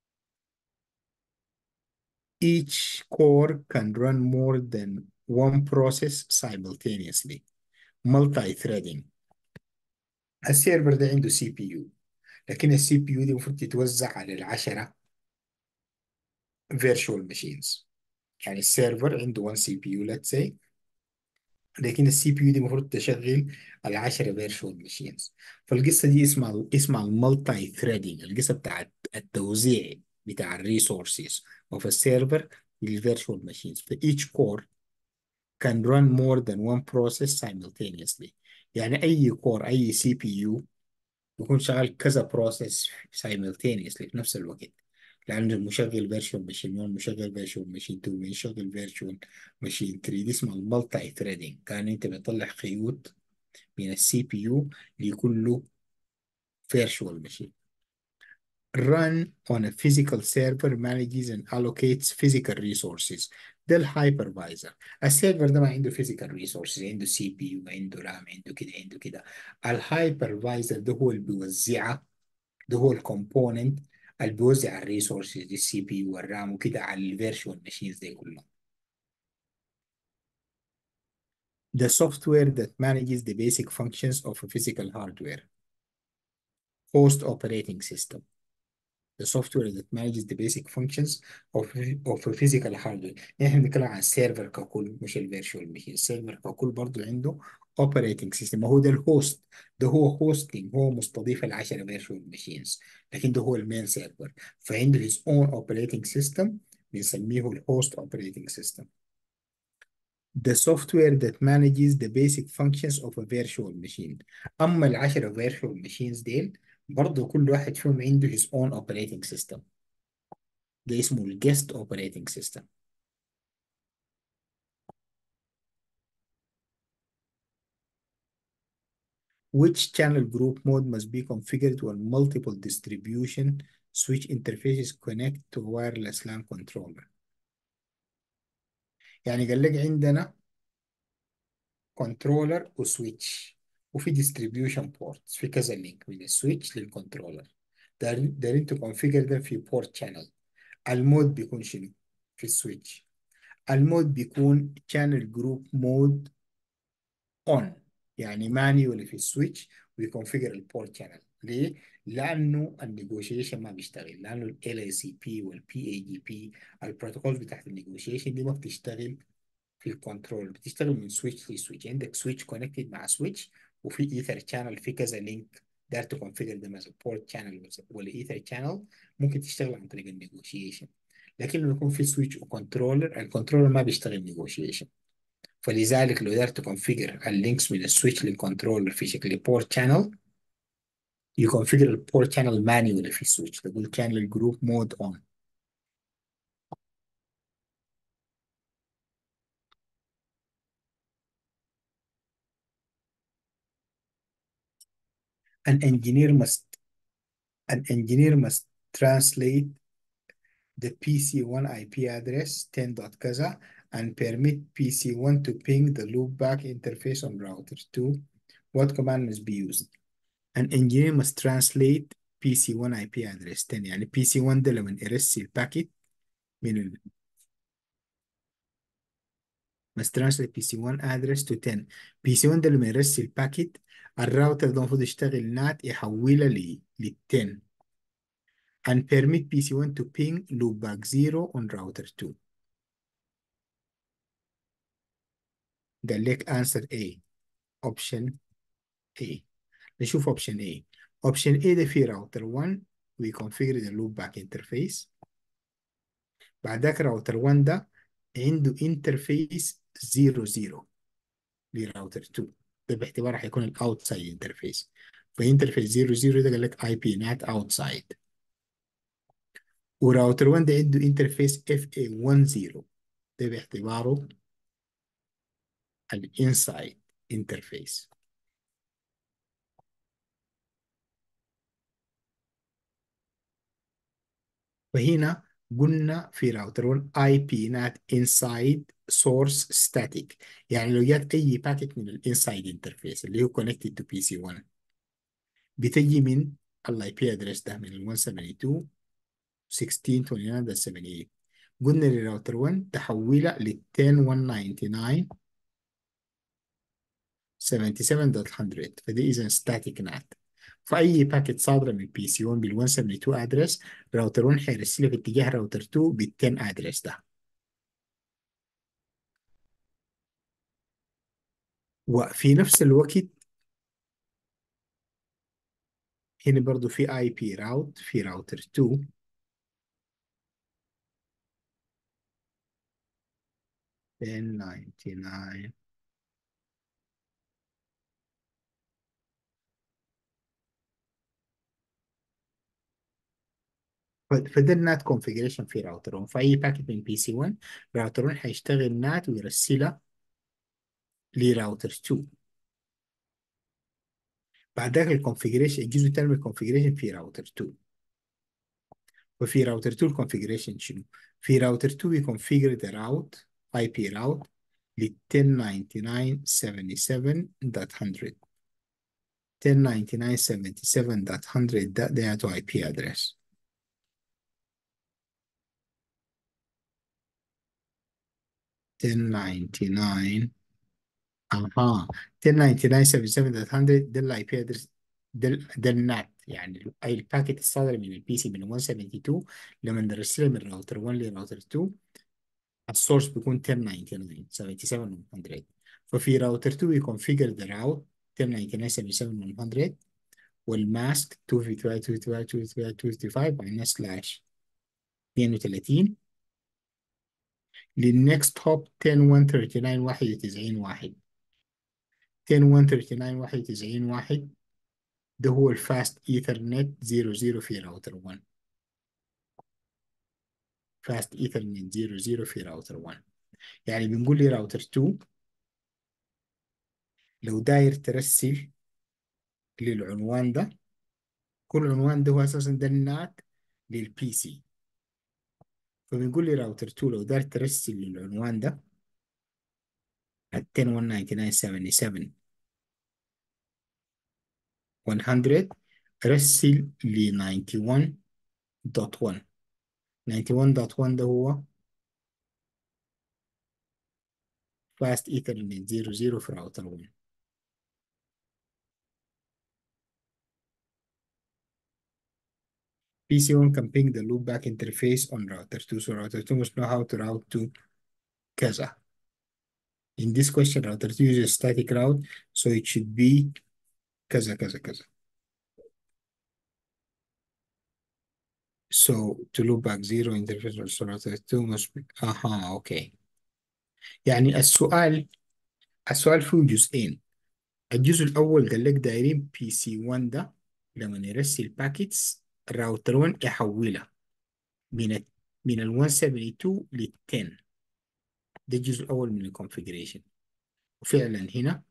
each core can run more than one process simultaneously multi-threading السيرفر ده عنده سي بي يو لكن السي بي يو دي المفروض تتوزع على العشرة فيرتشوال ماشينز يعني السيرفر عنده 1 سي بي يو let's say لكن السي بي يو دي المفروض تشغل ال 10 فيرتشوال ماشينز فالقصه دي اسمها اسمها المالتي ثريدنج القصه بتاعت التوزيع بتاع الريسورسز اوف السيرفر للفيرتشوال ماشينز ف each core can run more than one process simultaneously يعني اي كور اي سي بي يو يكون شغال كذا بروسيس simultaneously في نفس الوقت لأنه المشغل فيرتشوال ماشين 1 مشغل فيرتشوال ماشين 2 مشغل فيرتشوال ماشين 3 دي اسمها المالتي ثريدنج كان انت بتطلع خيوط من السي بي يو لكل فيرتشوال ماشين run on a physical server manages and allocates physical resources ده الهايبرفايزر السيرفر ده ما عنده physical resources عنده سي بي يو عنده رام عنده كده عنده كده الهايبرفايزر ده هو اللي بيوزعها ده هو الكومبوننت اللي بيوزع الريسورسز دي السي بي يو والرام وكده على الفيرتشوال ماشينز دي كلهم The software that manages the basic functions of a physical hardware host operating system the software that manages the basic functions of, of a physical hardware احنا بنتكلم عن السيرفر ككل مش الفيرتشوال ماشين السيرفر ككل برضه عنده operating system ما هو ده الهوست ده هو هوستنج هو مستضيف العشرة فيرتشوال ماشينز لكن ده هو المين سيرفر فعنده his own operating system بنسميه الهوست operating system the software that manages the basic functions of a virtual machine أما العشرة virtual machines ديل برضه كل واحد فيهم عنده his own operating system ده اسمه ال guest operating system which channel group mode must be configured when multiple distribution switch interfaces connect to wireless LAN controller يعني قال لك عندنا كنترولر وسويتش وفي ديستريبيوشن بورتس في كذا لينك من السويتش للكنترولر دارين دارين تكونفيجر ده في بورت شانل المود بيكون شنو في السويتش المود بيكون channel جروب مود اون يعني مانيولي في السويتش ويكونفيجر البورت شانل ليه؟ لانه النيجوشيشن ما بيشتغل لانه ال اي سي بي والبي اي جي بي البروتوكول بتاعت النيجوشيشن دي ما بتشتغل في الكنترول بتشتغل من سويتش لسويتش عندك سويتش كونكتد مع سويتش وفي ايثر شانل في كذا لينك دار تكونفيجر ده مثلا بورت شانل ولا ايثر شانل ممكن تشتغل عن طريق النيجوشيشن لكن لما يكون في سويتش وكنترولر الكنترولر ما بيشتغل نيجوشيشن فلذلك لو دار تكونفيجر اللينكس من السويتش للكنترولر في شكل بورت شانل يكونفيجر البورت شانل مانيولي في السويتش تقول channel جروب مود اون an engineer must an engineer must translate the PC1 IP address 10 dot كذا and permit PC1 to ping the loopback interface on router 2 what command must be used an engineer must translate PC1 IP address 10 يعني PC1 ده لما يرسل الباكيت من ال must translate PC1 address to 10 PC1 ده لما يرسل الباكيت الراوتر ده المفروض يشتغل نات يحولها ل لل 10 and permit PC1 to ping loopback 0 on router 2 قال لك answer A option A نشوف option A option A ده في راوتر 1 ويكونفيجر the loopback interface بعد ذاك راوتر 1 ده عنده انترفيس 0 0 لراوتر 2 ده باعتباره هيكون الاوتسايد انترفيس فانترفيس 0 0 ده قال لك اي بي نات اوتسايد وراوتر 1 ده عنده انترفيس اف اي 1 0 ده باعتباره الانسايد انترفيس فهنا قلنا في راوتر 1 اي بي نات انسايد سورس ستاتيك يعني لو جات اي باكيت من الانسايد انترفيس اللي هو كونكتد تو بي سي 1 بتجي من الاي بي ادرس ده من ال 172 16 قلنا للراوتر 1 تحولها لل 10199 77.100 فدي اذا ستاتيك نات فاي باكيت صادره من بي سي 1 بال 172 ادرس راوتر 1 حيرسلها في اتجاه راوتر 2 بال 10 ادرس ده وفي نفس الوقت هنا برضو في اي بي راوت في راوتر 2 1099 فده النات كونفيجريشن في راوتر 1 فاي باكيت من بي سي 1 راوتر 1 حيشتغل نات ويرسلها لراوتر 2 بعد ذاك الكونفيجريشن الجزء الثاني من الكونفيجريشن في راوتر 2 وفي راوتر 2 الكونفيجريشن شنو؟ في راوتر 2 بيكونفيجر ذا راوت اي بي راوت ل 1099.77.100 1099.77.100 ده ده اي بي ادرس ten ninety nine اها 1099.77.100 ده الاي بي ادرس ده ده النات يعني اي الباكيت الصادر من البي سي من 172 لما نرسلها من راوتر 1 لراوتر 2 السورس بيكون 1099 77.100 ففي راوتر 2 يكونفيجر ذا راوت 1099.77.100 والماسك 255 بعدين سلاش 32 للنكست هوب 10139 91 واحد 10139 91 واحد ده هو الفاست ايثرنت 00 في راوتر 1 فاست ايثرنت 00 في راوتر 1 يعني بنقول لي راوتر 2 لو داير ترسل للعنوان ده كل عنوان ده هو اساسا ده النات للبي سي فبنقول لي راوتر 2 لو داير ترسل للعنوان ده 10.199.77 100 رسل ل 91.1 91.1 ده هو فاست ايثرنت 00 في راوتر 1 PC1 can ping the loopback interface on router 2 so router 2 must know how to route to كذا in this question router 2 uses static route so it should be كذا كذا كذا so to loop back zero interface also router 2 must be اها اوكي يعني السؤال السؤال فيه جزئين الجزء الاول قال لك دايرين بي سي 1 ده لما يرسل باكيتس الراوتر 1 يحولها من ال من ال 172 لل 10 ده الجزء الاول من الكونفيجريشن وفعلا هنا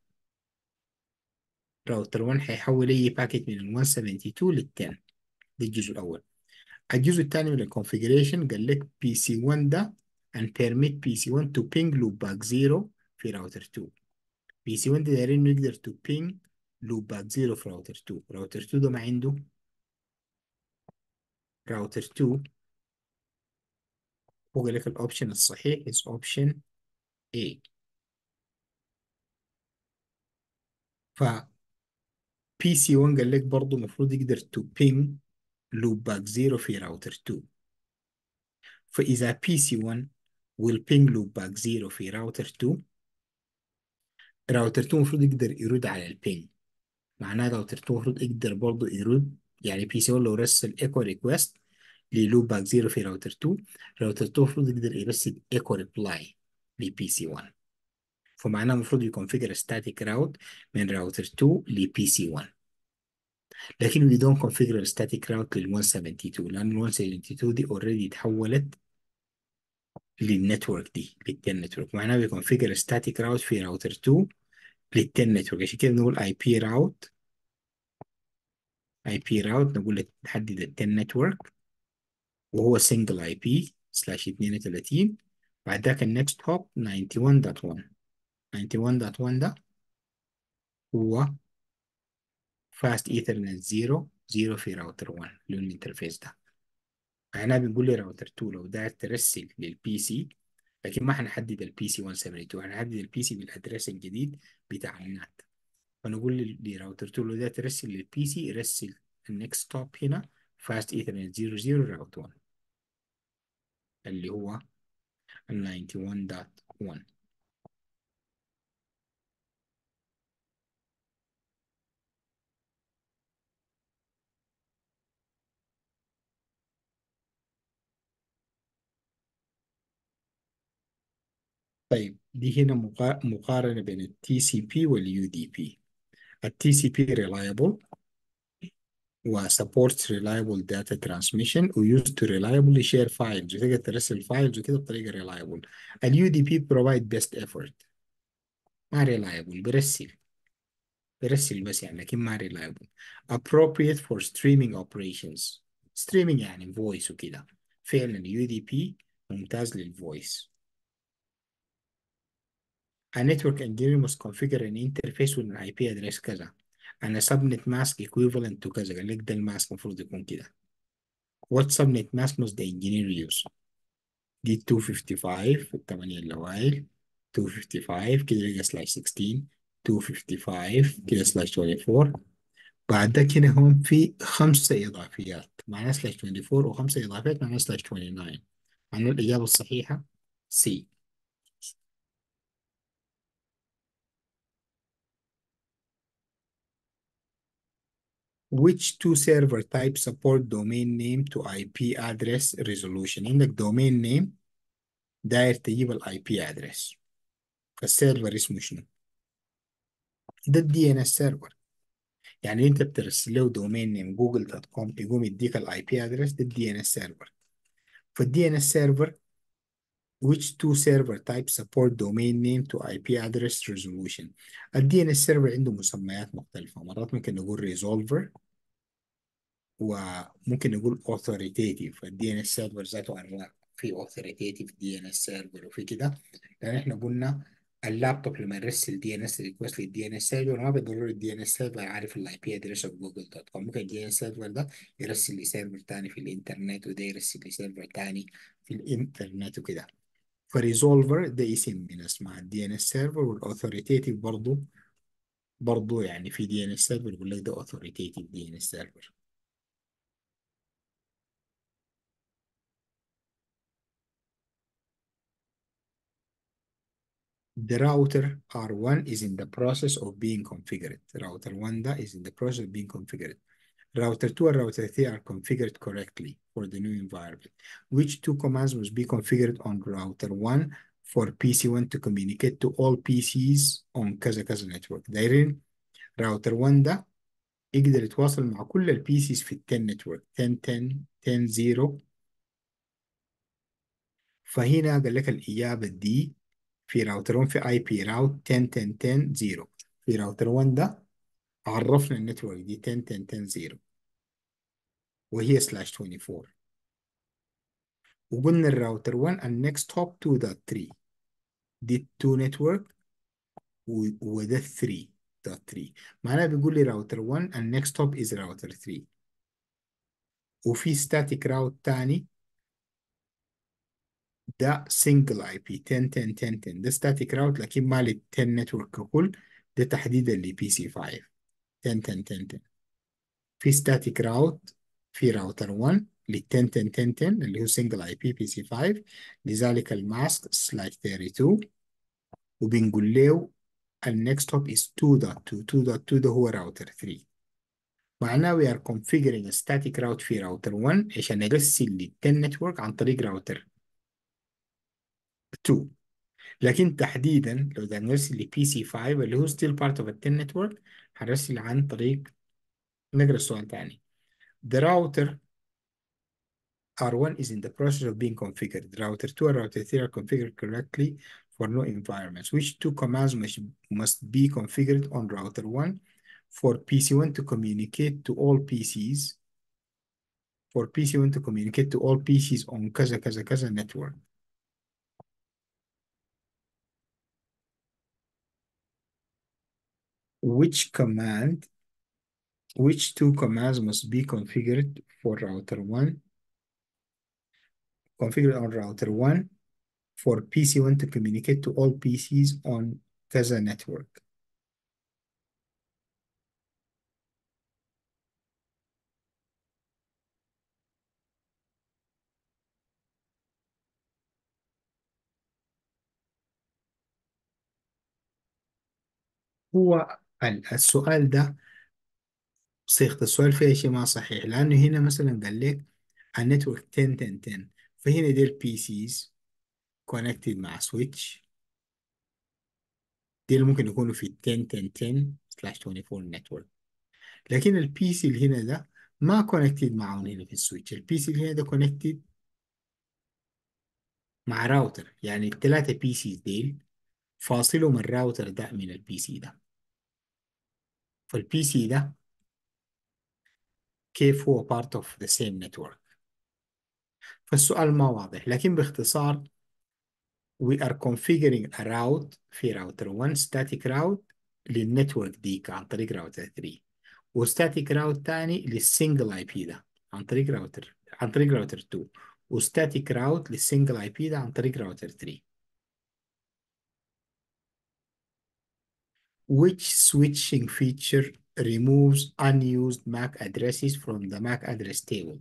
راوتر 1 هيحول اي باكيت من ال 172 لل 10 ده الجزء الاول الجزء الثاني من الكونفيجريشن قال لك بي سي 1 ده and permit بي سي 1 to ping loopback 0 في راوتر 2 بي سي 1 ده دايرين نقدر to ping loopback 0 في راوتر 2 راوتر 2 ده ما عنده راوتر 2 هو قال لك الاوبشن الصحيح is option A ف بي سي 1 قال لك برضه المفروض يقدر to ping loopback 0 في راوتر 2 فإذا بي سي 1 will ping loopback 0 في راوتر 2 راوتر 2 المفروض يقدر يرد على البينج معناه راوتر 2 المفروض يقدر برضه يرد يعني بي سي 1 لو رسل ايكو ريكوست للوب باك 0 في راوتر 2 راوتر 2 المفروض يقدر يرسل ايكو ريبلاي لبي سي 1 فمعناه المفروض يكونفيجر ستاتيك راوت من راوتر 2 لبي سي 1 لكن we don't configure static route لل 172 لأن ال 172 دي already اتحولت للنتورك دي للتن نتورك معناها بيكونفيجر static route في راوتر 2 للتن نتورك عشان كده نقول اي بي راوت اي بي راوت نقول لك تحدد التن نتورك وهو سنجل اي بي سلاش 32 بعد ذاك النكست هوب 91.1 91.1 ده هو فاست ايثرنت 0 0 في راوتر 1 اللي هو الانترفيس ده معناها بنقول لي راوتر 2 لو داير ترسل للبي سي لكن ما حنحدد البي سي 172 حنحدد البي سي بالادرس الجديد بتاع النات فنقول لراوتر 2 لو داير ترسل للبي سي يرسل النكست ستوب هنا فاست ايثرنت 00 راوت 1 اللي هو ال 91.1 طيب دي هنا مقا- مقارنة بين التي سي بي واليو دي بي التي سي بي reliable و supports reliable data transmission و used to reliably share files وتقدر ترسل files وكده بطريقة reliable ال UDP provide best effort ما reliable بيرسل بيرسل بس يعني لكن ما reliable appropriate for streaming operations streaming يعني voice وكده فعلا UDP ممتاز للفويس A network engineer must configure an interface with an IP address كذا and a subnet mask equivalent to كذا قال لك ده الماسك المفروض يكون كده What subnet mask must the engineer use؟ دي 255 الثمانية الأوائل 255 كده يبقى سلاش 16 255 كده سلاش 24 بعد ده كده هون في خمسة إضافيات معناها سلاش 24 وخمسة إضافيات معناها سلاش 29 معناها الإجابة الصحيحة C Which two server types support domain name to IP address resolution عندك domain name داير تجيب الاي بي ادرس فالسيرفر اسمه شنو؟ ده الدي ان اس سيرفر يعني انت بترسل له دومين نيم جوجل دوت كوم يقوم يديك الاي بي ادرس ده الدي ان اس سيرفر فالدي ان اس سيرفر which two server types support domain name to IP address resolution الدي ان اس سيرفر عنده مسميات مختلفة مرات ممكن نقول resolver وممكن نقول authoritative الدي ان اس سيرفر ذاته انواع في authoritative دي ان اس سيرفر وفي كده لان احنا قلنا اللابتوب لما يرسل دي ان اس ريكوست للدي ان اس سيرفر ما بالضروره الدي ان اس سيرفر عارف الاي بي ادرس اوف جوجل دوت كوم ممكن الدي ان اس سيرفر ده يرسل لسيرفر تاني في الانترنت وده يرسل لسيرفر تاني في الانترنت وكده فريزولفر ده اسم من اسماء الدي ان اس سيرفر والاوثوريتيف برضه برضه يعني في دي ان اس سيرفر يقول لك ده اوثوريتيف دي ان اس سيرفر The router R1 is in the process of being configured. Router 1 ده is in the process of being configured. Router 2 and router 3 are configured correctly for the new environment. Which two commands must be configured on router 1 for PC1 to communicate to all PCs on كذا كذا network. دايرين router 1 ده يقدر يتواصل مع كل البي سيز في ال 10 network 10 10 10 0 فهنا قال لك الإجابة دي في راوتر 1 في اي بي راوت 10 10 10 0 في راوتر 1 ده عرفنا النتورك دي 10 10 10 0 وهي سلاش 24 وقلنا الراوتر 1 النكست هوب 2.3 دي 2 نتورك وده 3.3 معناها بيقول لي راوتر 1 النكست هوب از راوتر 3 وفي ستاتيك راوت تاني ده سنجل اي بي 10 10 10 10 ده ستاتيك راوت لكن ما لل 10 نتورك ككل ده تحديدا لبي سي 5 10 10 10 10 في ستاتيك راوت في راوتر 1 لل 10 10 10 10 اللي هو سنجل اي بي بي سي 5 لذلك الماسك سلاش 32 وبنقول له النكست هوب is 2.2 2.2 ده هو راوتر 3 معناه we are configuring a static route في راوتر 1 عشان نرسل لل 10 نتورك عن طريق راوتر 2 لكن تحديدا لو بدنا نرسل ل PC 5 اللي هو still part of a 10 network هنرسل عن طريق نقرأ السؤال تاني The router R1 is in the process of being configured. Router 2 and router 3 are configured correctly for no environments. Which two commands must, must be configured on router 1 for PC1 to communicate to all PCs for PC1 to communicate to all PCs on kaza kaza kaza network. Which command, which two commands must be configured for router 1 configured on router 1 for PC1 to communicate to all PCs on Kaza network. هو السؤال ده صيغة السؤال فيها شيء ما صحيح لأنه هنا مثلا قال لك النتورك 10 10 10 فهنا دي البي سيز كونكتد مع سويتش دي اللي ممكن يكونوا في 10 10 10 سلاش 24 نتورك لكن البي سي اللي هنا ده ما كونكتد معهم هنا في السويتش البي سي اللي هنا ده كونكتد مع راوتر يعني الثلاثة بي سيز ديل فاصلهم الراوتر ده من البي سي ده فالبي سي ده كيف هو part of the same network فالسؤال ما واضح لكن باختصار we are configuring a route في راوتر 1 static route للنتورك دي عن طريق راوتر 3 وستاتيك راوت تاني للسنجل اي بي ده عن طريق راوتر عن طريق راوتر 2 وستاتيك راوت للسنجل اي بي ده عن طريق راوتر 3 which switching feature removes unused MAC addresses from the MAC address table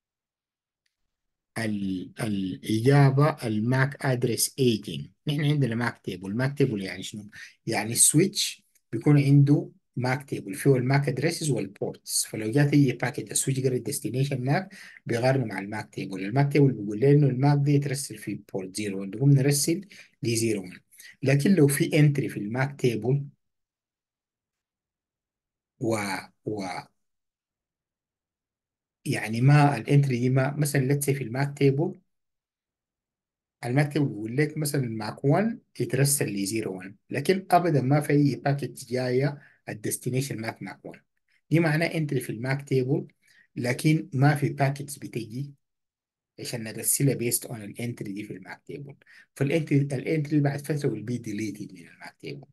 ال الإجابة الماك أدرس ايجينج نحن عندنا ماك تيبل ماك تيبل يعني شنو؟ يعني السويتش بيكون عنده ماك تيبل فيه الماك ادريسز والبورتس فلو جات اي باكيت السويتش قرا الديستنيشن ماك بيقارنه مع الماك تيبل الماك تيبل بيقول لنا انه الماك دي يترسل في بورت 0 1 نقوم نرسل ل 0 1 لكن لو في انتري في الماك تيبل و و يعني ما الانتري دي ما مثلا لتس في الماك تيبل الماك تيبل بيقول لك مثلا الماك 1 يترسل ل 0 1 لكن ابدا ما في اي باكيت جايه الديستنيشن ماك ماك 1 دي معناه انتري في الماك تيبل لكن ما في باكيتس بتجي عشان نرسلها بيست اون الانتري دي في الماك تيبل فالانتري الانتري بعد فتره will be deleted من الماك تيبل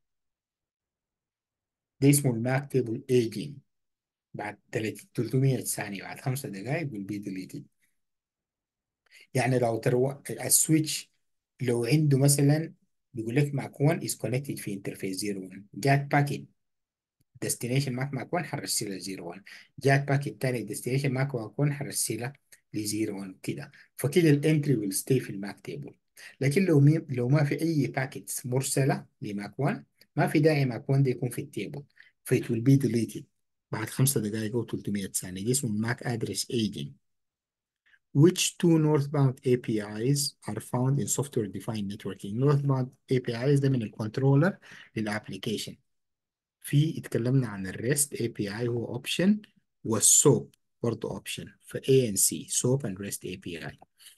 ده اسمه الماك تيبل ايجينج بعد 300 ثانيه بعد خمسة دقائق will be deleted يعني راوتر السويتش لو عنده مثلا بيقول لك ماك 1 is connected في انترفيس 0 1 جات باكيت ديستنيشن ماك ماك 1 حرسلها 0 1 جات باكيت تاني ديستنيشن ماك ماك 1 حرسلها ل 0 1 كده فكده الانتري ويل ستي في الماك تيبل لكن لو مي لو ما في اي باكيتس مرسله لماك 1 ما في داعي ماك 1 ده يكون في التيبل فيت ويل بي ديليتد بعد خمسة دقائق او 300 ثانيه دي اسمه ماك ادرس ايجينج Which two northbound APIs are found in software-defined networking? Northbound APIs ده من الكنترولر للابليكيشن. في اتكلمنا عن الريست API هو اوبشن والسوب برضه اوبشن ف A and C SOAP and REST API.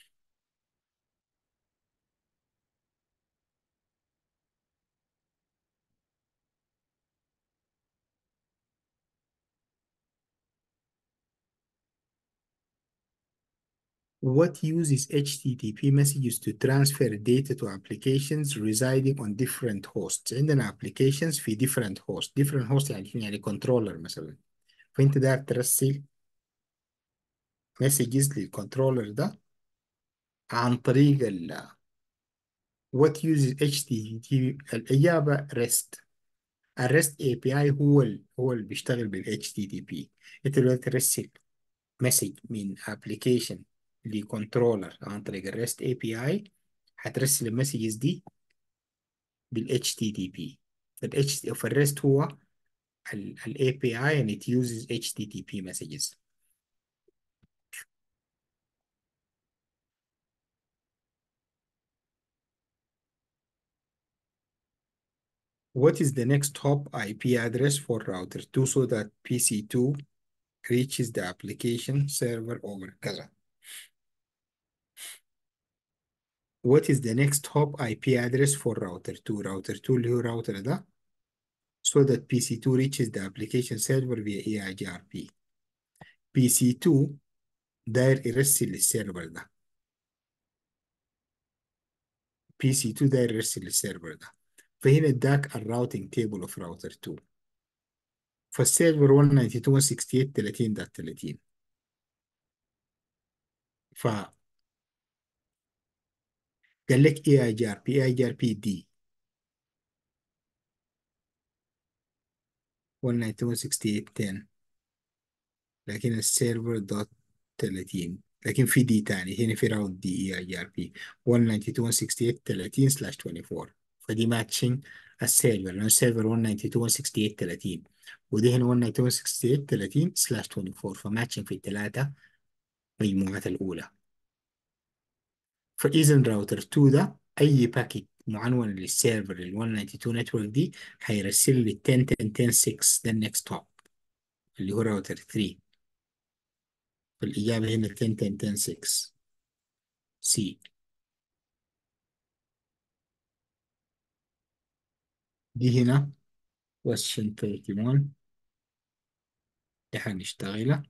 What uses HTTP messages to transfer data to applications residing on different hosts عندنا applications في different hosts different hosts يعني يعني controller مثلا فانت داير ترسل messages للكنترولر ده عن طريق ال what uses HTTP الإجابة REST الريست اي بي اي هو ال هو اللي بيشتغل بال HTTP انت لو ترسل مسج من ابلكيشن لكنترولر عن طريق الريست اي بي اي هترسل المسجز دي بال HTTP فال H فالريست هو ال API and it uses HTTP messages What is the next hop IP address for router 2 so that PC2 reaches the application server over كذا what is the next hop IP address for router 2 router 2 اللي هو router ده so that PC2 reaches the application server via EIGRP PC2 داير يرسل للسيرفر ده PC2 داير يرسل للسيرفر ده فهنا اداك الراوتنج تيبل اوف راوتر 2 فالسيرفر 192.168 30 ده 30 ف قال لك اي اي جي ار بي اي جي ار بي دي 192.168.10 لكن السيرفر دوت 30 لكن في دي تاني هنا في راوت دي اي اي جي ار بي 192.168 30 سلاش 24 فدي ماتشنج السيرفر لأنه السيرفر 192.168 30 ودي هنا 192.168 30 سلاش 24 فماتشنج في الثلاثة مجموعات الأولى فإذا راوتر 2 ده أي باكيت معنون للسيرفر ال 192 نتورك دي هيرسل لي 10 10 10 6 ده النكست هوب اللي هو راوتر 3 فالإجابة هنا 10 10 10 6 سي دي هنا question 31 دي هنشتغلها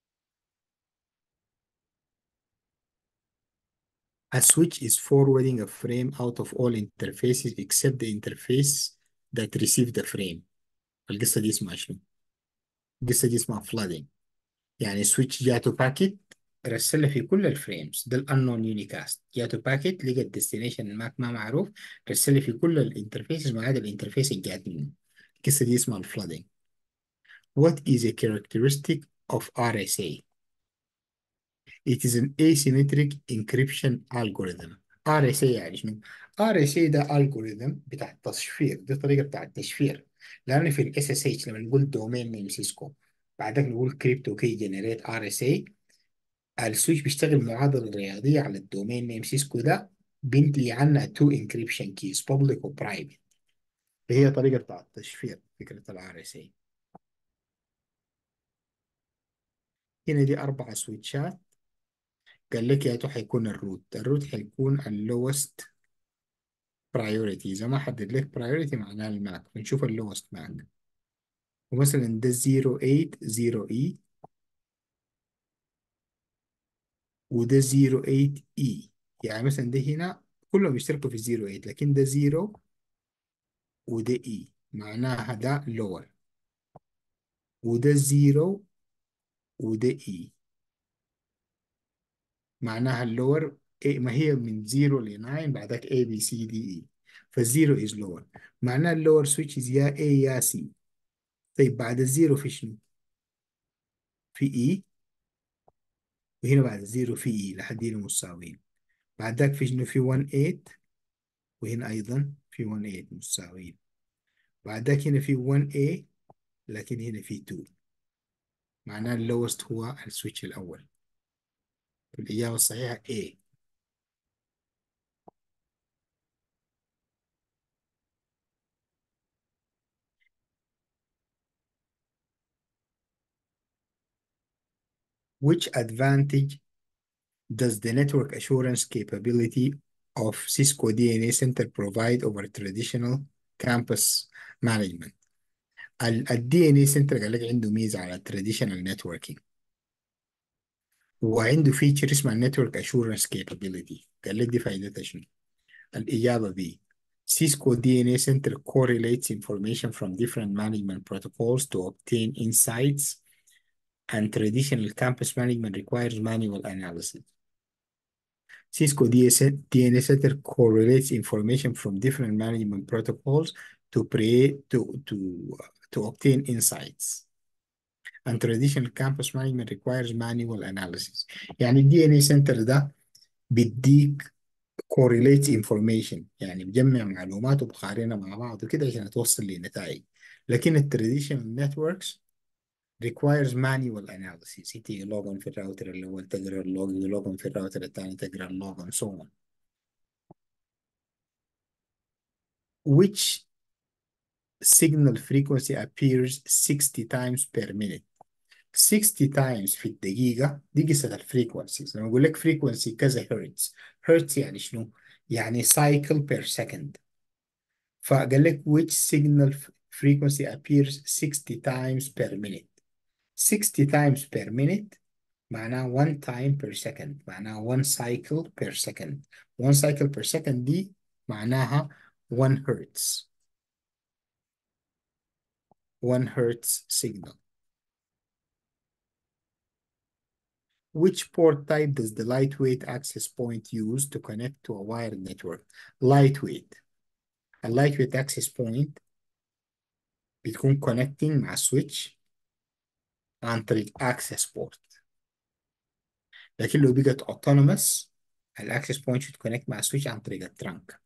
A switch is forwarding a frame out of all interfaces except the interface that received the frame. القصة دي اسمها شنو؟ القصة دي اسمها flooding. يعني switch جاته باكيت رسلها في كل الفريمز ده الانون يونيكاست جاته باكيت لقى الديستنيشن الماك ما معروف رسلها في كل الانترفيسز ما عدا الانترفيس اللي جات منه. القصة دي اسمها flooding. What is a characteristic of RSA? It is an asymmetric encryption algorithm. RSA يعني شنو؟ RSA ده algorithm بتاع التشفير، دي طريقة بتاع التشفير. لأن في ال SSH لما نقول دومين نيم سيسكو بعدك نقول كريبتو كي جنريت RSA السويتش بيشتغل معادلة رياضية على الدومين نيم سيسكو ده بينتهي عنها تو encryption keys public و private. فهي طريقة بتاع التشفير فكرة ال RSA. هنا دي أربع سويتشات قال لك يا تو حيكون الروت الروت حيكون اللوست برايورتي إذا ما حدد لك برايورتي معناها الماك بنشوف اللوست ماك ومثلا ده 080 اي وده 08 اي يعني مثلا ده هنا كلهم بيشتركوا في 08 لكن ده 0 وده اي معناها ده لور وده 0 وده اي معناها اللور إيه ما هي من 0 ل 9 بعدك A B C D E فالزيرو از لور معناها اللور سويتش يا A يا C طيب بعد الزيرو في شنو؟ في E وهنا بعد الزيرو في E لحد هنا مساويين بعد ذاك في شنو في 1 8 وهنا أيضا في 1 8 مساويين بعد ذاك هنا في 1 A لكن هنا في 2 معناه اللوست هو السويتش الأول الإجابة الصحيحة A Which advantage does the network assurance capability of Cisco DNA Center provide over traditional campus management? ال ال DNA Center قال لك عنده ميزة على traditional networking وعنده فيتشر اسمها network assurance capability قال لك دي فايدتها شنو؟ الإجابة B Cisco DNA Center correlates information from different management protocols to obtain insights and traditional campus management requires manual analysis. Cisco DNA Center correlates information from different management protocols to create to to to obtain insights. And traditional campus management requires manual analysis. يعني ال DNA Center ده بيديك correlate information يعني بجمع معلومات وبقارنها مع بعض وكده عشان توصل لنتائج. لكن ال traditional networks requires manual analysis تيجي لوجن في الراوتر الأول تقرأ اللوج لوجن في الراوتر الثاني تقرأ اللوج and so on which signal frequency appears 60 times per minute 60 times في الدقيقة دي قصة الفريكونسيز لما أقول لك فريكونسي كذا هرتز هرتز يعني شنو؟ يعني cycle per second فقال لك which signal frequency appears 60 times per minute 60 times per minute معناها 1 time per second معناها 1 cycle per second 1 cycle per second دي معناها 1 hertz 1 hertz signal Which port type does the lightweight access point use to connect to a wired network? Lightweight. A lightweight access point بتكون connecting مع switch عن طريق access port. لكن لو بقت autonomous الاكسس بوينت should connect مع switch عن طريق الترانك.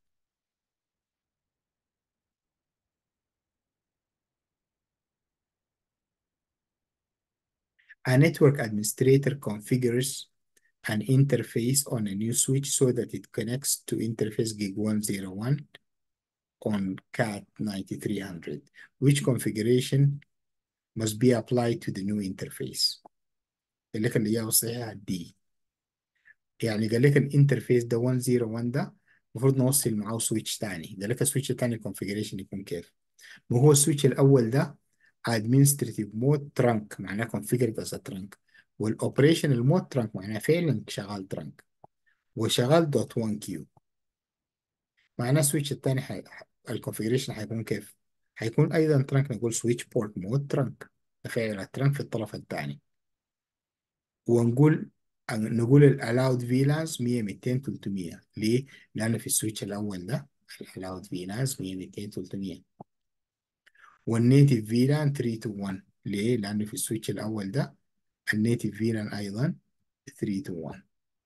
A network administrator configures an interface on a new switch so that it connects to interface gig 101 on CAT 9300. Which configuration must be applied to the new interface? قال لك الإجابة الصحيحة D. يعني قال لك الانترفيس ده 101 ده المفروض نوصل معاه سويتش تاني قال لك السويتش التاني الكونفيجريشن يكون كيف؟ وهو السويتش الأول ده administrative mode trunk معناه configured as a trunk والاوبريشن المود ترانك معناه فعلا شغال ترانك وشغال دوت 1 كيو معناه السويتش الثاني حي... الكونفيجريشن هيكون كيف؟ هيكون ايضا ترانك نقول سويتش بورت مود ترانك فعلا الترانك في الطرف الثاني ونقول نقول الالاود فيلانز 100 200 300 ليه؟ لأنه في السويتش الأول ده الالاود فيلانز 100 200 300 والنيتف فيلان 3 to 1 ليه؟ لأنه في السويتش الأول ده النيتف فيلان أيضا 3 to 1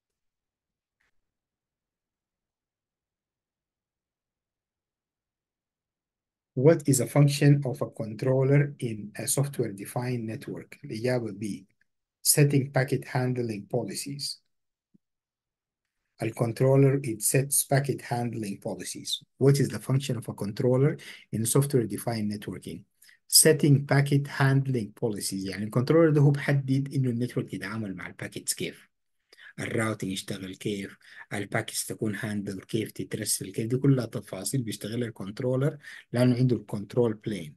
What is a function of a controller in a software-defined network? الإجابة B. Setting packet handling policies. A controller it sets packet handling policies. What is the function of a controller in software-defined networking? Setting packet handling policies يعني الكنترولر ده هو بحدد إنه النتورك يتعامل مع الباكيتس كيف. الراوتنج يشتغل كيف الباكيتس تكون هاندل كيف تترسل كيف دي كلها تفاصيل بيشتغل الكنترولر لأنه عنده الكنترول بلين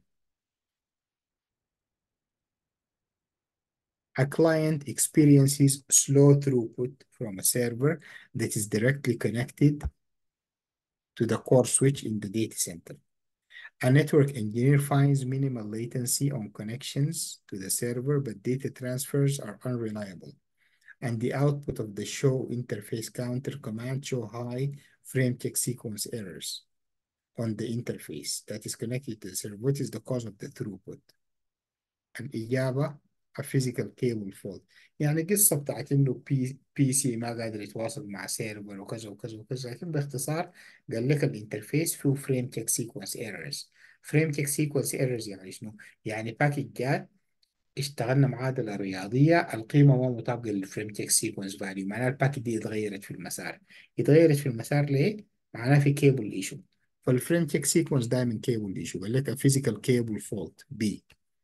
A client experiences slow throughput from a server that is directly connected to the core switch in the data center. A network engineer finds minimal latency on connections to the server, but data transfers are unreliable. and the output of the show interface counter command show high frame check sequence errors on the interface that is connected to the server. What is the cause of the throughput? الإجابة a physical cable fault يعني قصة بتاعت إنه بي, بي سي ما قادر يتواصل مع سيرفر وكذا وكذا وكذا لكن باختصار قال لك الانترفيس فيه فريم تشيك سيكونس ايرورز فريم تشيك سيكونس ايرورز يعني شنو؟ يعني باكيت جات اشتغلنا معادلة رياضية القيمة ما مطابقة للفريم تشيك سيكونس فاليو معناها الباكيت دي اتغيرت في المسار اتغيرت في المسار ليه؟ معناها في كيبل ايشو فالفريم تشيك سيكونس دايما كيبل ايشو قال لك physical cable fault B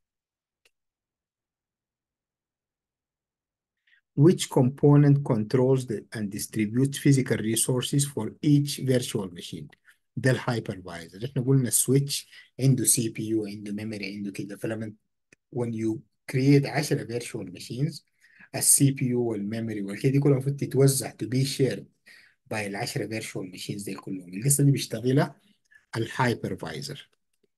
which component controls the, and distributes physical resources for each virtual machine ده الهايبرفايزر احنا قلنا السويتش عنده سي بي يو عنده ميموري عنده كده فلما when you create 10 virtual machines السي بي يو والميموري والكده دي كلها المفروض تتوزع to be shared by ال 10 virtual machines دي كلهم القصه دي بيشتغلها الهايبرفايزر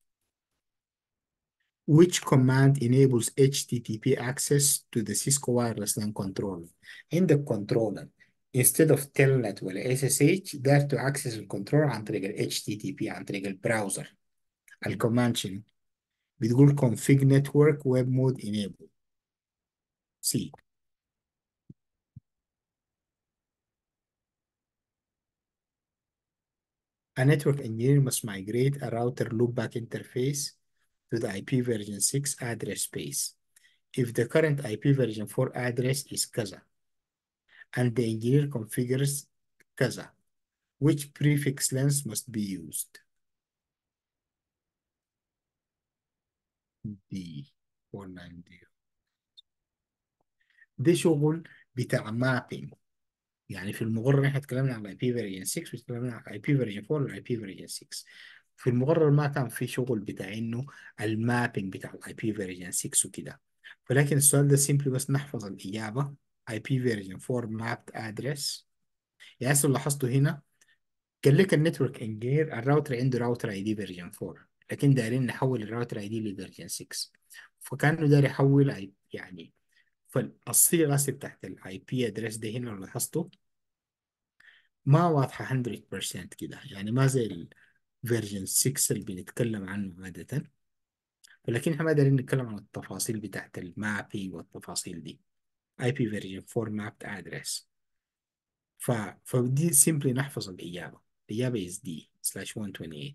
which command enables HTTP access to the Cisco wireless LAN controller عندك controller instead of telnet ولا SSH دار to access الكنترول عن طريق ال HTTP عن طريق البراوزر الكوماند شنو بتقول config network web mode enable C A network engineer must migrate a router loopback interface to the IP version 6 address space. If the current IP version 4 address is كذا and the engineer configures كذا, which prefix length must be used? D 490. ده شغل بتاع مابينج يعني في المقرر احنا اتكلمنا عن اي بي فيرجن 6 واتكلمنا عن اي بي فيرجن 4 والاي بي فيرجن 6 في المقرر ما كان في شغل بتاع انه المابينج بتاع الاي بي فيرجن 6 وكده ولكن السؤال ده سيمبلي بس نحفظ الاجابه اي بي فيرجن 4 مابد ادرس يعني هسه لاحظتوا هنا قال لك النتورك انجينير الراوتر عنده راوتر اي دي فيرجن 4 لكن دايرين نحول الراوتر اي دي لفيرجن 6 فكانه داير يحول يعني فالصيغه بتاعت الاي بي ادرس ده هنا لو لاحظتوا ما واضحه 100% كده يعني ما زي الفيرجن 6 اللي بنتكلم عنه عاده ولكن احنا ما دايرين نتكلم عن التفاصيل بتاعت المابي والتفاصيل دي اي بي فيرجن 4 مابد ادرس ف فدي سيمبلي نحفظ الاجابه الاجابه is D slash 128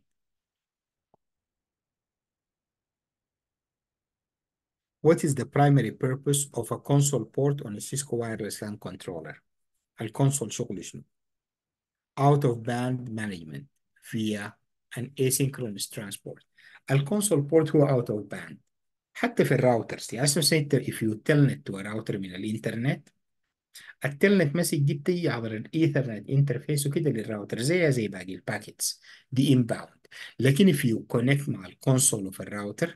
What is the primary purpose of a console port on a Cisco wireless LAN controller? الكونسول شغل شنو؟ Out of band management via an asynchronous transport. الكونسول port هو out of band حتى في الراوترز يعني اسمه انت if you telnet to a router من الانترنت التلنت مسج دي بتيجي عبر الايثرنت انترفيس وكده للراوتر زيها زي باقي الباكيتس دي انباوند لكن if you connect مع الكونسول في الراوتر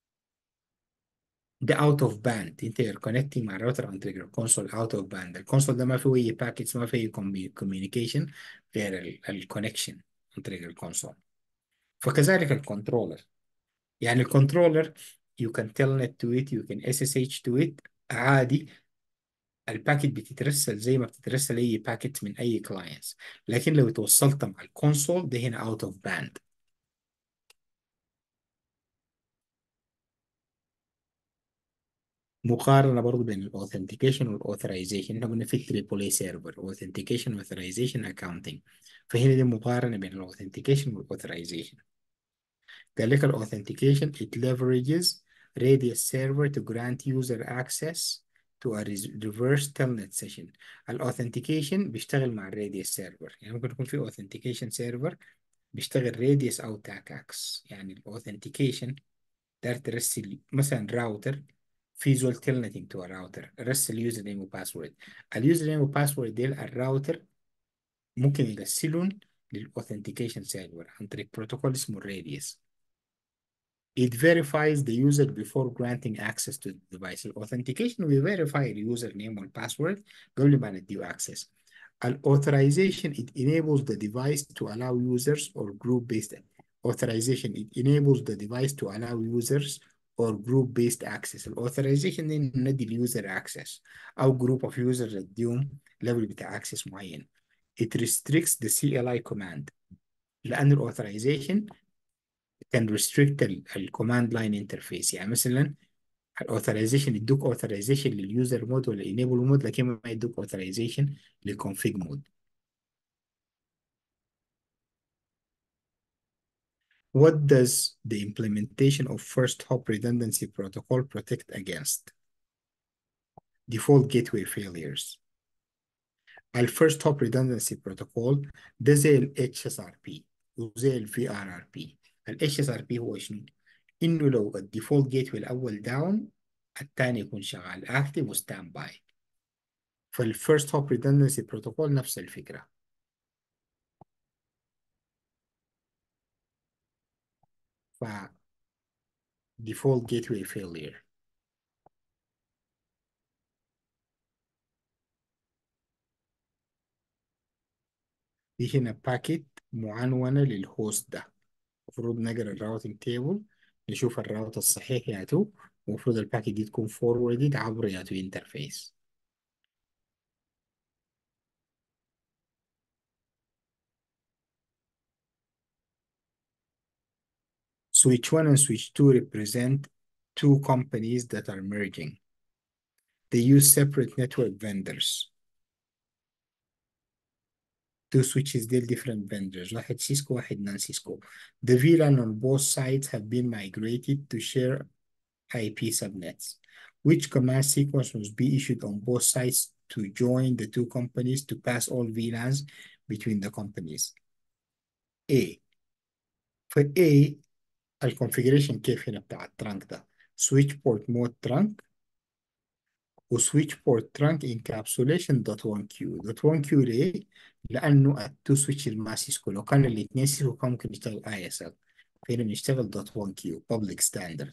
ده اوت اوف باند انت كونكتنج مع الراوتر عن طريق الكونسول اوت اوف باند الكونسول ده ما فيه اي باكيتس ما فيه كوميونيكيشن غير الكونكشن عن طريق الكونسول فكذلك الكنترولر يعني الكنترولر you can telnet to it you can SSH to it عادي الباكيت بتترسل زي ما بتترسل اي باكيت من اي كلاينتس لكن لو توصلت مع الكونسول ده هنا اوت اوف باند مقارنه برضه بين الاوثنتيكيشن والاوثرايزيشن احنا قلنا في تريبل اي سيرفر اوثنتيكيشن واوثرايزيشن اكاونتنج فهنا دي مقارنه بين الاوثنتيكيشن والاوثرايزيشن قال لك الاوثنتيكيشن it leverages radius server to grant user access to a reverse telnet session الاوثنتيكيشن بيشتغل مع الراديوس سيرفر يعني ممكن يكون في اوثنتيكيشن سيرفر بيشتغل راديوس او تاكاكس يعني الاوثنتيكيشن دار ترسل مثلا راوتر فيزوال تيلنتنج تو راوتر رسل يوزر نيم وباسورد اليوزر نيم وباسورد ديل الراوتر ممكن يرسلهم للاوثنتيكيشن سيرفر عن طريق بروتوكول اسمه الراديوس It verifies the user before granting access to the device. Authentication will verify the username or password قبل ما نديه access. Authorization, it enables the device to allow users or group-based authorization. It enables the device to allow users or group-based access. Authorization دي ندي اليوزر access أو group of users نديهم level بتاع access معين. It restricts the CLI command لأن الاوثرايزيشن can restrict الكوماند لاين انترفيس يعني مثلا الاوثرايزيشن يدوك اوثرايزيشن لليوزر مود ولا enable مود لكن ما يدوك اوثرايزيشن للconfig مود What does the implementation of first hop redundancy protocol protect against? Default gateway failures. الفيرست هوب redundancy protocol ده زي ال HSRP وزي ال VRRP ال HSRP هو شنو؟ إنه لو الديفولت جيت وي الأول داون الثاني يكون شغال اكتف وستاند باي فالفيرست هوب redundancy protocol نفس الفكرة ف default gateway failure دي هنا باكيت معنونة للهوست ده المفروض نقرا الراوتنج تيبل نشوف الراوت الصحيح ياتو المفروض الباكيت دي تكون فوروردد عبر ياتو انترفيس Switch 1 and Switch 2 represent two companies that are merging. They use separate network vendors. Two switches deal different vendors. واحد سيسكو واحد نان سيسكو. The VLAN on both sides have been migrated to share IP subnets. Which command sequence must be issued on both sides to join the two companies to pass all VLANs between the companies? A. For A, الكونفيجريشن كيف هنا بتاع الترانك ده switch port mode trunk وسويتش بورت ترانك انكابسوليشن دوت 1 كيو دوت 1 كيو ليه؟ لأنه التو سويتش ما سيسكو لو كان الاثنين سيسكو كان ممكن يشتغل اي اس ال فهنا بنشتغل دوت 1 كيو بابليك ستاندرد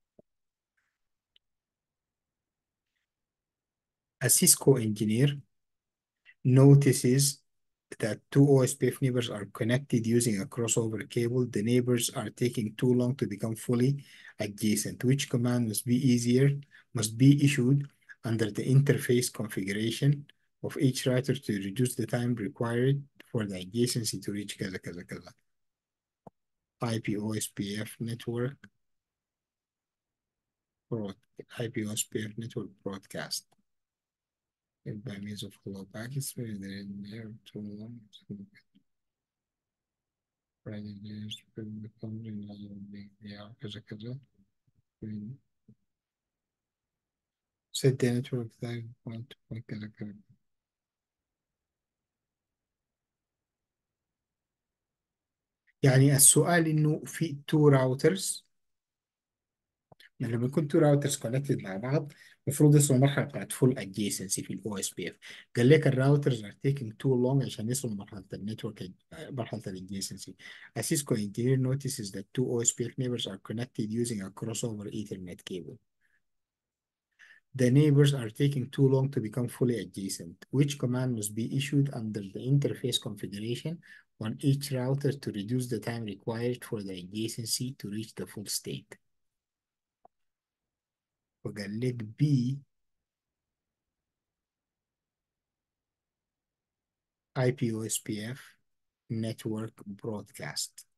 A Cisco engineer notices that two OSPF neighbors are connected using a crossover cable. The neighbors are taking too long to become fully adjacent. Which command must be easier, must be issued under the interface configuration of each router to reduce the time required for the adjacency to reach كذا كذا كذا. IP OSPF network broad, IP OSPF network broadcast. by means of hello packets there to كذا كذا set the network time point point كذا كذا يعني السؤال انه في تو راوترز لما يكون تو راوترز كونكتد مع بعض المفروض يوصلوا مرحله بتاعت فول ادجيسنسي في الاو اس بي اف قال لك الراوترز ار تيكينج تو لونج عشان يوصلوا مرحله النتورك مرحله الادجيسنسي A Cisco engineer notices that two OSPF neighbors are connected using a crossover Ethernet cable. The neighbors are taking too long to become fully adjacent. Which command must be issued under the interface configuration on each router to reduce the time required for the adjacency to reach the full state? وقال لك B IPOSPF network broadcast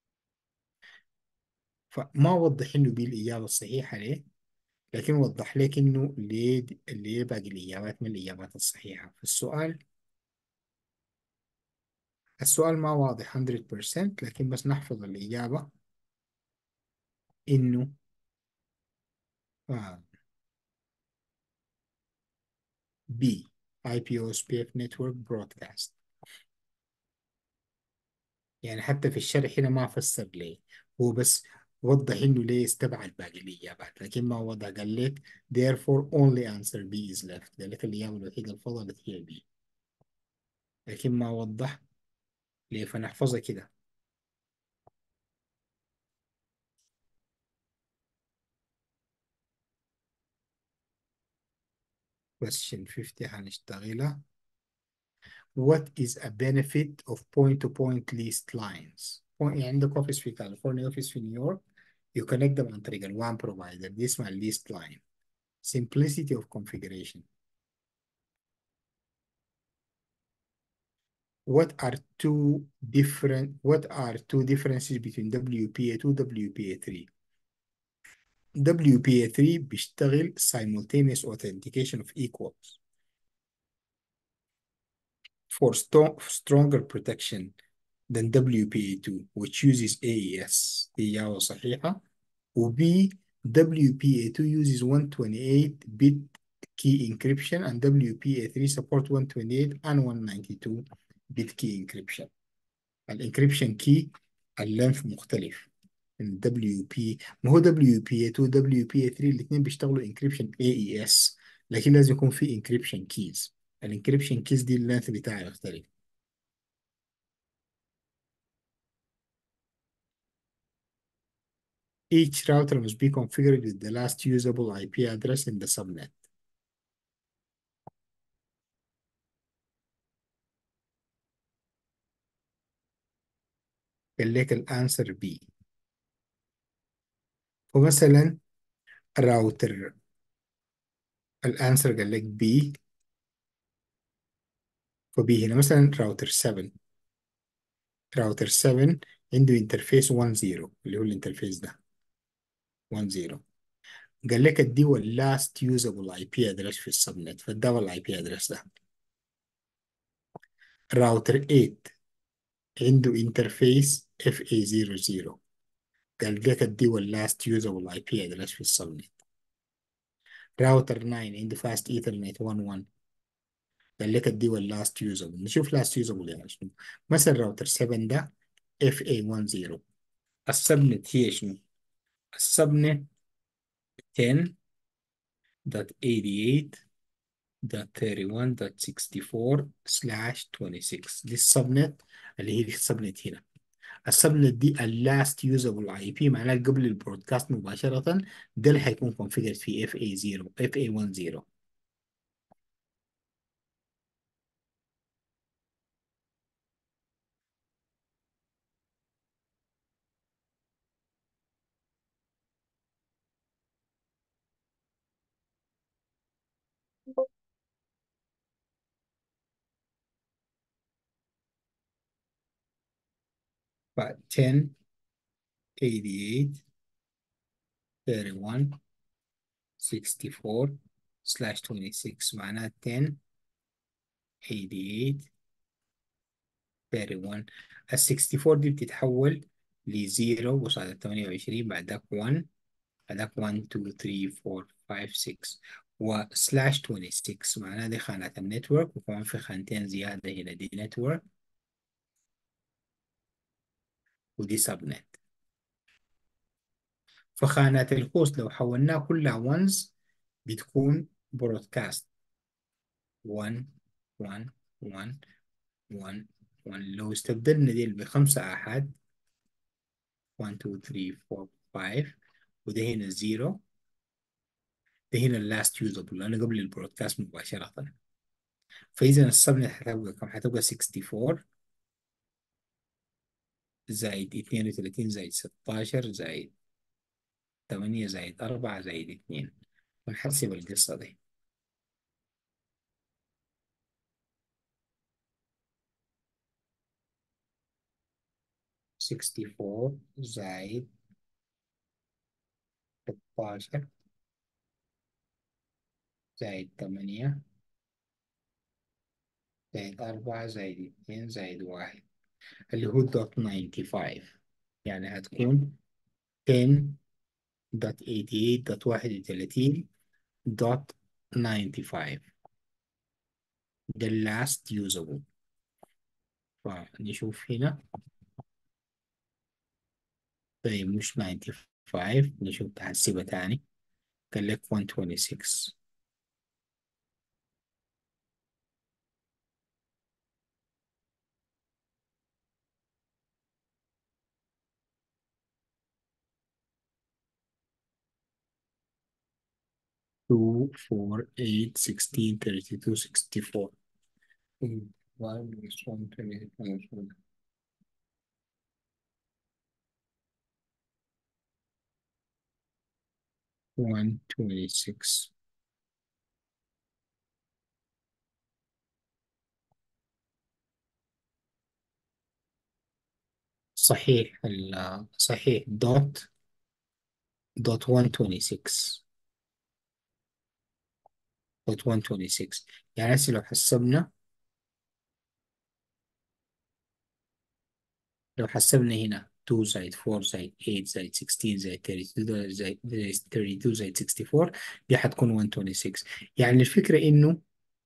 فما وضح انه بي الاجابه الصحيحه ليه لكن وضح لك انه ليه ليه باقي الاجابات من الاجابات الصحيحه في السؤال السؤال ما واضح 100% لكن بس نحفظ الاجابه انه آه. B IPOSPF network broadcast يعني حتى في الشرح هنا ما فسر ليه هو بس وضح انه ليه استبعد باقي الاجابات لكن ما وضح قال لك therefore only answer B is left قال لك الاجابه الوحيده اللي فضلت هي B لكن ما وضح ليه فنحفظها كده question 50 هنشتغلها What is a benefit of point-to-point leased lines؟ يعني عندك اوفيس في كاليفورنيا اوفيس في نيويورك you connect them عن طريق ال one provider دي اسمها leased line simplicity of configuration what are two different what are two differences between WPA2 WPA3 WPA3 بيشتغل simultaneous authentication of equals for sto- stronger protection than WPA2 which uses AES دي إجابة صحيحة و B WPA2 uses 128 bit key encryption and WPA3 support 128 and 192 bit key encryption الانكريبشن كي اللينث مختلف من WP ما هو WPA2 WPA3 الاثنين بيشتغلوا انكريبشن AES لكن لازم يكون في انكريبشن كيز الانكريبشن كيز دي اللينث بتاعها يختلف Each router must be configured with the last usable IP address in the subnet. قال لك الانسر بي ومثلا الراوتر الانسر قال لك بي فبي هنا مثلا راوتر 7 راوتر 7 عنده انترفيس 1 0 اللي هو الانترفيس ده 1 0 قال لك اديه اللاست يوزابل اي بي ادرس في السبنت فاداه الاي بي ادرس ده راوتر 8 عنده انترفيس اف اي 0 0 قال لك اديه اللاست يوزابل اي بي ادرس في السبنت راوتر 9 عنده فاست ايثرنت 1 1 قال لك اديه اللاست يوزابل نشوف لاست يوزابل يعني شنو مثلا راوتر 7 ده اف اي 1 0 السبنت هي شنو السبنت 10.88 dot 31 dot 64 slash 26 دي السبنت اللي هي السبنت هنا السبنت دي اللاست يوزابل اي بي معناها قبل البرودكاست مباشرة ده اللي هيكون configured في FA0 FA10 ف 10 88 31 64 slash 26 معناها 10 88 31 ال 64 دي بتتحول ل 0 وصلت ال 28 بعدك 1 بعدك 1 2 3 4 5 6 و slash 26 معناها دي خانات النتورك وكمان في خانتين زيادة هنا دي نتورك ودي سبنت فخانات الهوست لو حولناها كلها ones بتكون برودكاست 1 1 1 1 1 لو استبدلنا دي بخمسة آحاد 1 2 3 4 5 وده هنا 0 ده هنا اللاست يوزابل لأنه قبل البرودكاست مباشرة فإذا السبنت هتبقى كم؟ هتبقى 64 زائد 32 زائد 16 زائد 8 زائد 4 زائد 2 ونحسب القصة دي sixty four زائد ستاشر زائد تمانية زائد أربعة زائد اتنين زائد واحد اللي هو دوت ناينتي فايف يعني هتكون ten دوت eighty eight دوت واحد وتلاتين دوت ناينتي فايف ده last usable فنشوف هنا طيب مش 95 نشوف تحسبها تاني قال لك 126 2 4 8 16 32 64 Mm, one minus one twenty minus one. One twenty six. صحيح ال صحيح دوت دوت 126 دوت 126 يعني هسه لو حسبنا لو حسبنا هنا 2 زائد 4 زائد 8 زائد 16 زائد 32 زائد 32 زائد 64 دي حتكون 126 يعني الفكرة إنه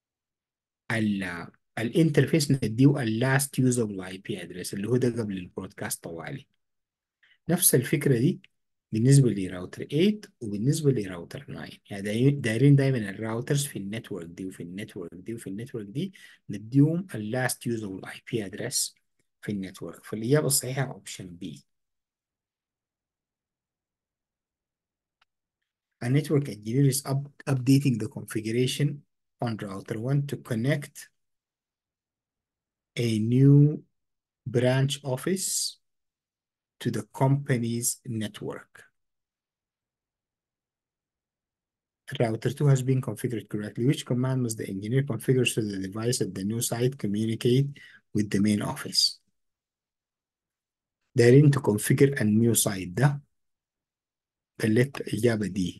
ال الانترفيس نديه اللاست يوزابل اي بي ادرس اللي هو ده قبل البرودكاست طوالي نفس الفكرة دي بالنسبة لراوتر 8 وبالنسبة لراوتر 9 يعني داي- دايرين دايما الراوترز في النتورك دي وفي النتورك دي وفي النتورك دي نديهم اللاست يوزابل اي بي ادرس في النتورك فالإجابة الصحيحة اوبشن بي A network engineer is up, updating the configuration on router 1 to connect a new branch office to the company's network. Router 2 has been configured correctly. Which command must the engineer configure so the device at the new site communicate with the main office? دايرين to configure a new site ده قال لك الإجابة دي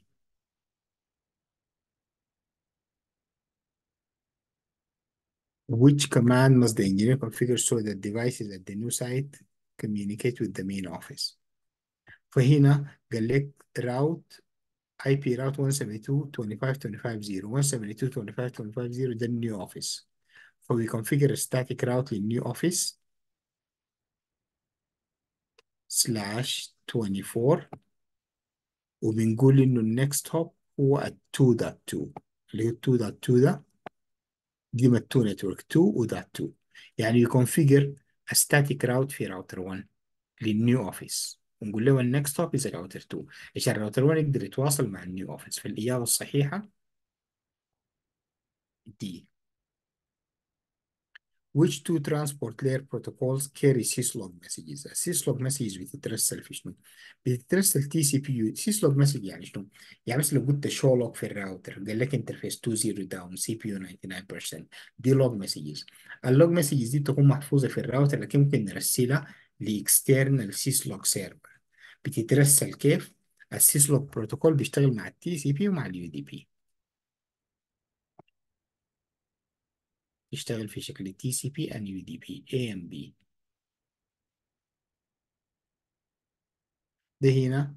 Which command must the engineer configure so that devices at the new site communicate with the main office? فهنا قال لك route IP route 172.25.25.0 172.25.25.0 ده النيو اوفيس فوي configure a static route للنيو اوفيس سلاش 24 وبنقول انه النكست هوب هو ال 2.2 اللي هو 2.2 ده قيمة 2 نتورك 2 ودات 2 يعني يكونفيجر static route في راوتر 1 للنيو اوفيس ونقول له النكست هوب از راوتر 2 عشان الراوتر 1 يقدر يتواصل مع النيو اوفيس فالاجابه الصحيحه دي Which two transport layer protocols carry syslog messages؟ السيسلوج مسج بتترسل في شنو؟ بتترسل تي سي بي يو سيسلوج مسج يعني شنو؟ يعني مثلا لو قلت شو لوج في الراوتر قال لك انترفيس 20 داون سي بي يو 99% دي لوج مسجز اللوج مسجز دي بتكون محفوظة في الراوتر لكن ممكن نرسلها لاكسترنال سيسلوج سيرفر بتترسل كيف؟ السيسلوج بروتوكول بيشتغل مع التي سي بي ومع اليو دي بي يشتغل في شكل تي سي بي and يو دي بي A and B ده هنا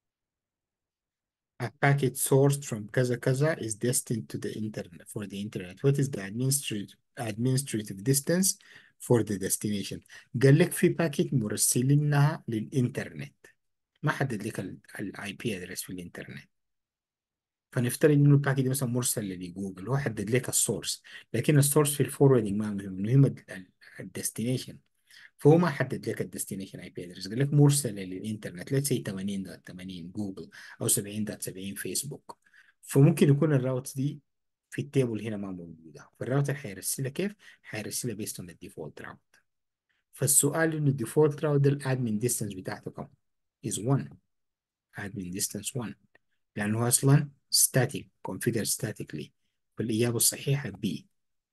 a packet sourced from كذا كذا is destined to the internet for the internet what is the administrative administrative distance for the destination قال لك في باكيت مرسلينها للإنترنت ما حدد لك الاي بي ادرس في الإنترنت فنفترض انه الباكيت مثلا مرسل لجوجل هو حدد لك السورس لكن السورس في الفوروردنج ما مهم المهم الديستنيشن فهو ما حدد لك الديستنيشن اي بي ادرس قال لك مرسل للانترنت لا سي 80.80 جوجل او 70.70 فيسبوك فممكن يكون الراوتس دي في التيبل هنا ما موجوده فالراوتر حيرسلها كيف؟ حيرسلها بيست اون الديفولت راوت فالسؤال انه الديفولت راوت ده الادمن ديستنس بتاعته كم؟ is 1 admin distance 1 لانه اصلا static configure statically فالاجابه الصحيحه B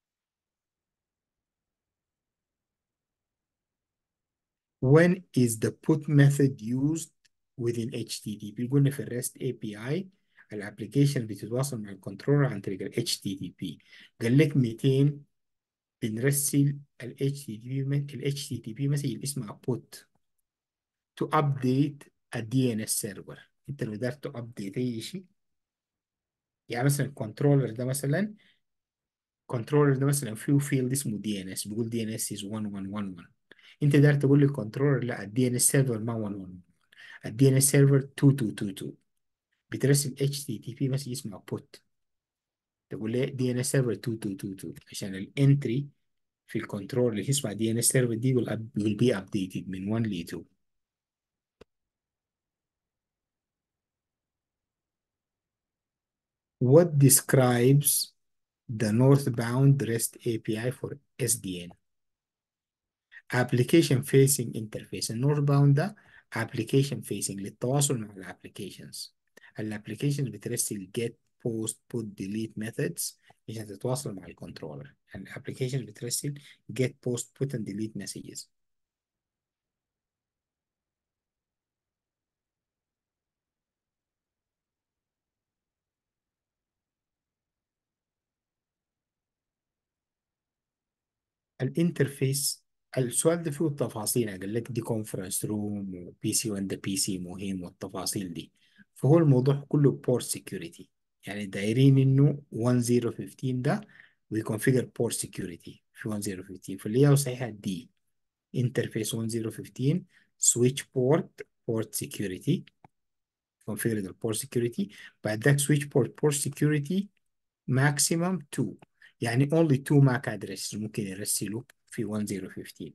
when is the put method used within HTTP قلنا في الريست اي بي اي الابلكيشن بتتواصل مع الكنترولر عن طريق ال HTTP قال لك 200 بنرسل ال HTTP ال HTTP مسج اسمها put to update a DNS server انت لو قدرت تو ابديت اي شيء يعني مثلا الكنترولر ده مثلا الكنترولر ده مثلا فيه فيلد اسمه دي ان اس بيقول دي ان اس از 1111 انت داير تقول للكنترولر لا الدي ان اس سيرفر ما 11 الدي ان اس سيرفر 2222 بترسل اتش تي تي بي مسج اسمه بوت تقول لي دي ان اس سيرفر 2222 عشان الانتري في الكنترول اللي اسمها دي ان اس سيرفر دي will be updated من 1 ل 2 what describes the northbound REST API for SDN application facing interface النورثباوند ده application facing للتواصل مع الابلكيشنز الابلكيشنز بترسل get post put delete methods عشان تتواصل مع الكنترولر الابلكيشنز بترسل get post put and delete messages الانترفيس السؤال ده فيه التفاصيل قال لك دي كونفرنس روم وبي سي 1 ده بي سي مهم والتفاصيل دي فهو الموضوع كله بورت سيكيورتي يعني دايرين انه 1015 ده ويكونفيجر بورت سيكيورتي في 1015 فاللي هي صحيحه دي انترفيس 1015 سويتش بورت بورت سيكيورتي configure the port security بعد ذاك switch port port security maximum 2 يعني only 2 MAC addresses ممكن يرسلوا في 1015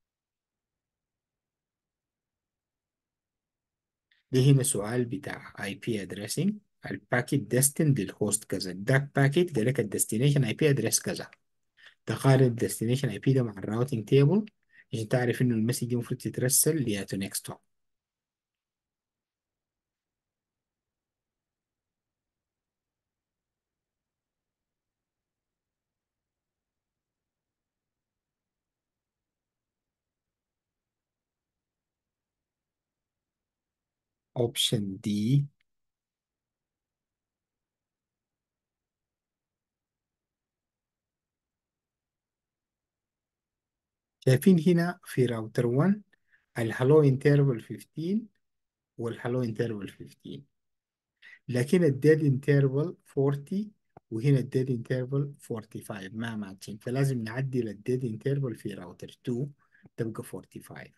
ده هنا سؤال بتاع IP addressing الباكيت destined للهوست كذا ده باكيت قال لك الديستنيشن اي بي ادرس كذا تقارن الديستنيشن اي بي ده مع الراوتنج تيبل عشان تعرف انه المسج دي المفروض تترسل لياتو نيكست هوب اوبشن دي شايفين هنا في راوتر 1 الهالو انترفال 15 والهالو انترفال 15 لكن الديد انترفال 40 وهنا الديد انترفال 45 ما ماتشين فلازم نعدل الديد انترفال في راوتر 2 تبقى 45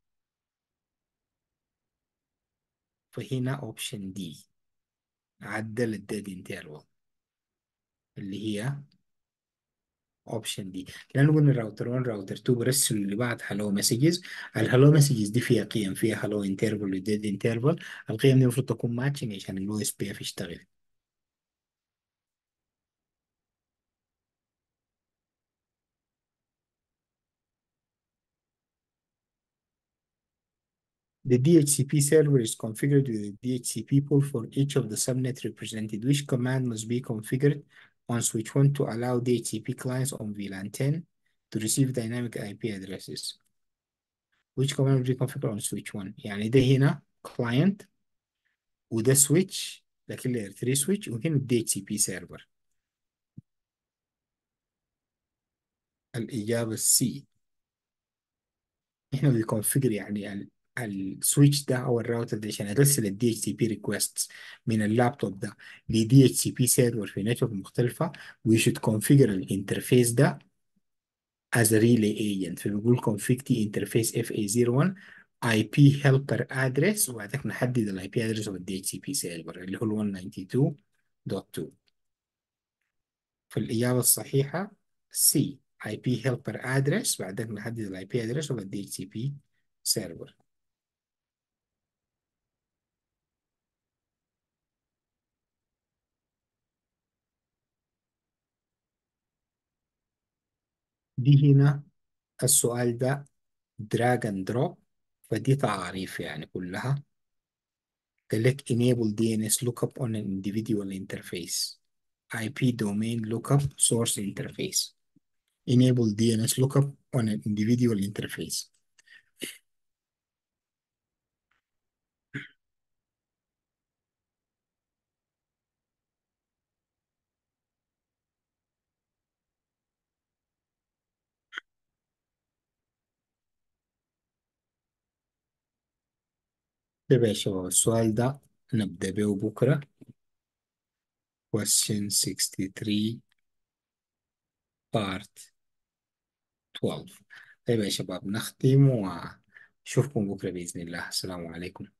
فهنا اوبشن دي عدل الديد انترفال اللي هي اوبشن دي لانه قلنا الراوتر 1 راوتر 2 برسل اللي بعد هلو مسجز الهلو مسجز دي فيها قيم فيها هلو انترفال وديد انترفال القيم دي المفروض تكون ماتشنج عشان الاو اس بي اف يشتغل The DHCP server is configured with the DHCP pool for each of the subnet represented. Which command must be configured on switch 1 to allow DHCP clients on VLAN 10 to receive dynamic IP addresses? Which command must be configured on switch 1? يعني ده هنا client وده switch لكن layer 3 switch وهنا DHCP server. الإجابة C. احنا بنكونفيجر يعني السويتش ده او الراوتر ده عشان ارسل الدي اتش سي بي ريكوست من اللابتوب ده لدي اتش سي بي سيرفر في نتورك مختلفه وي شود كونفيجر الانترفيس ده as a relay agent فبيقول config t interface FA01 IP helper address وبعدين نحدد الاي بي ادرس اوف الدي اتش سي بي سيرفر اللي هو 192.2 فالاجابه الصحيحه C IP helper address بعدين نحدد الاي بي ادرس اوف الدي اتش سي بي سيرفر دي هنا السؤال ده دراج اند دروب فدي تعاريف يعني كلها قال لك enable DNS lookup on an individual interface IP domain lookup source interface enable DNS lookup on an individual interface طيب يا شباب السؤال ده نبدأ به بكرة question 63 part 12 طيب يا شباب نختم ونشوفكم بكرة بإذن الله السلام عليكم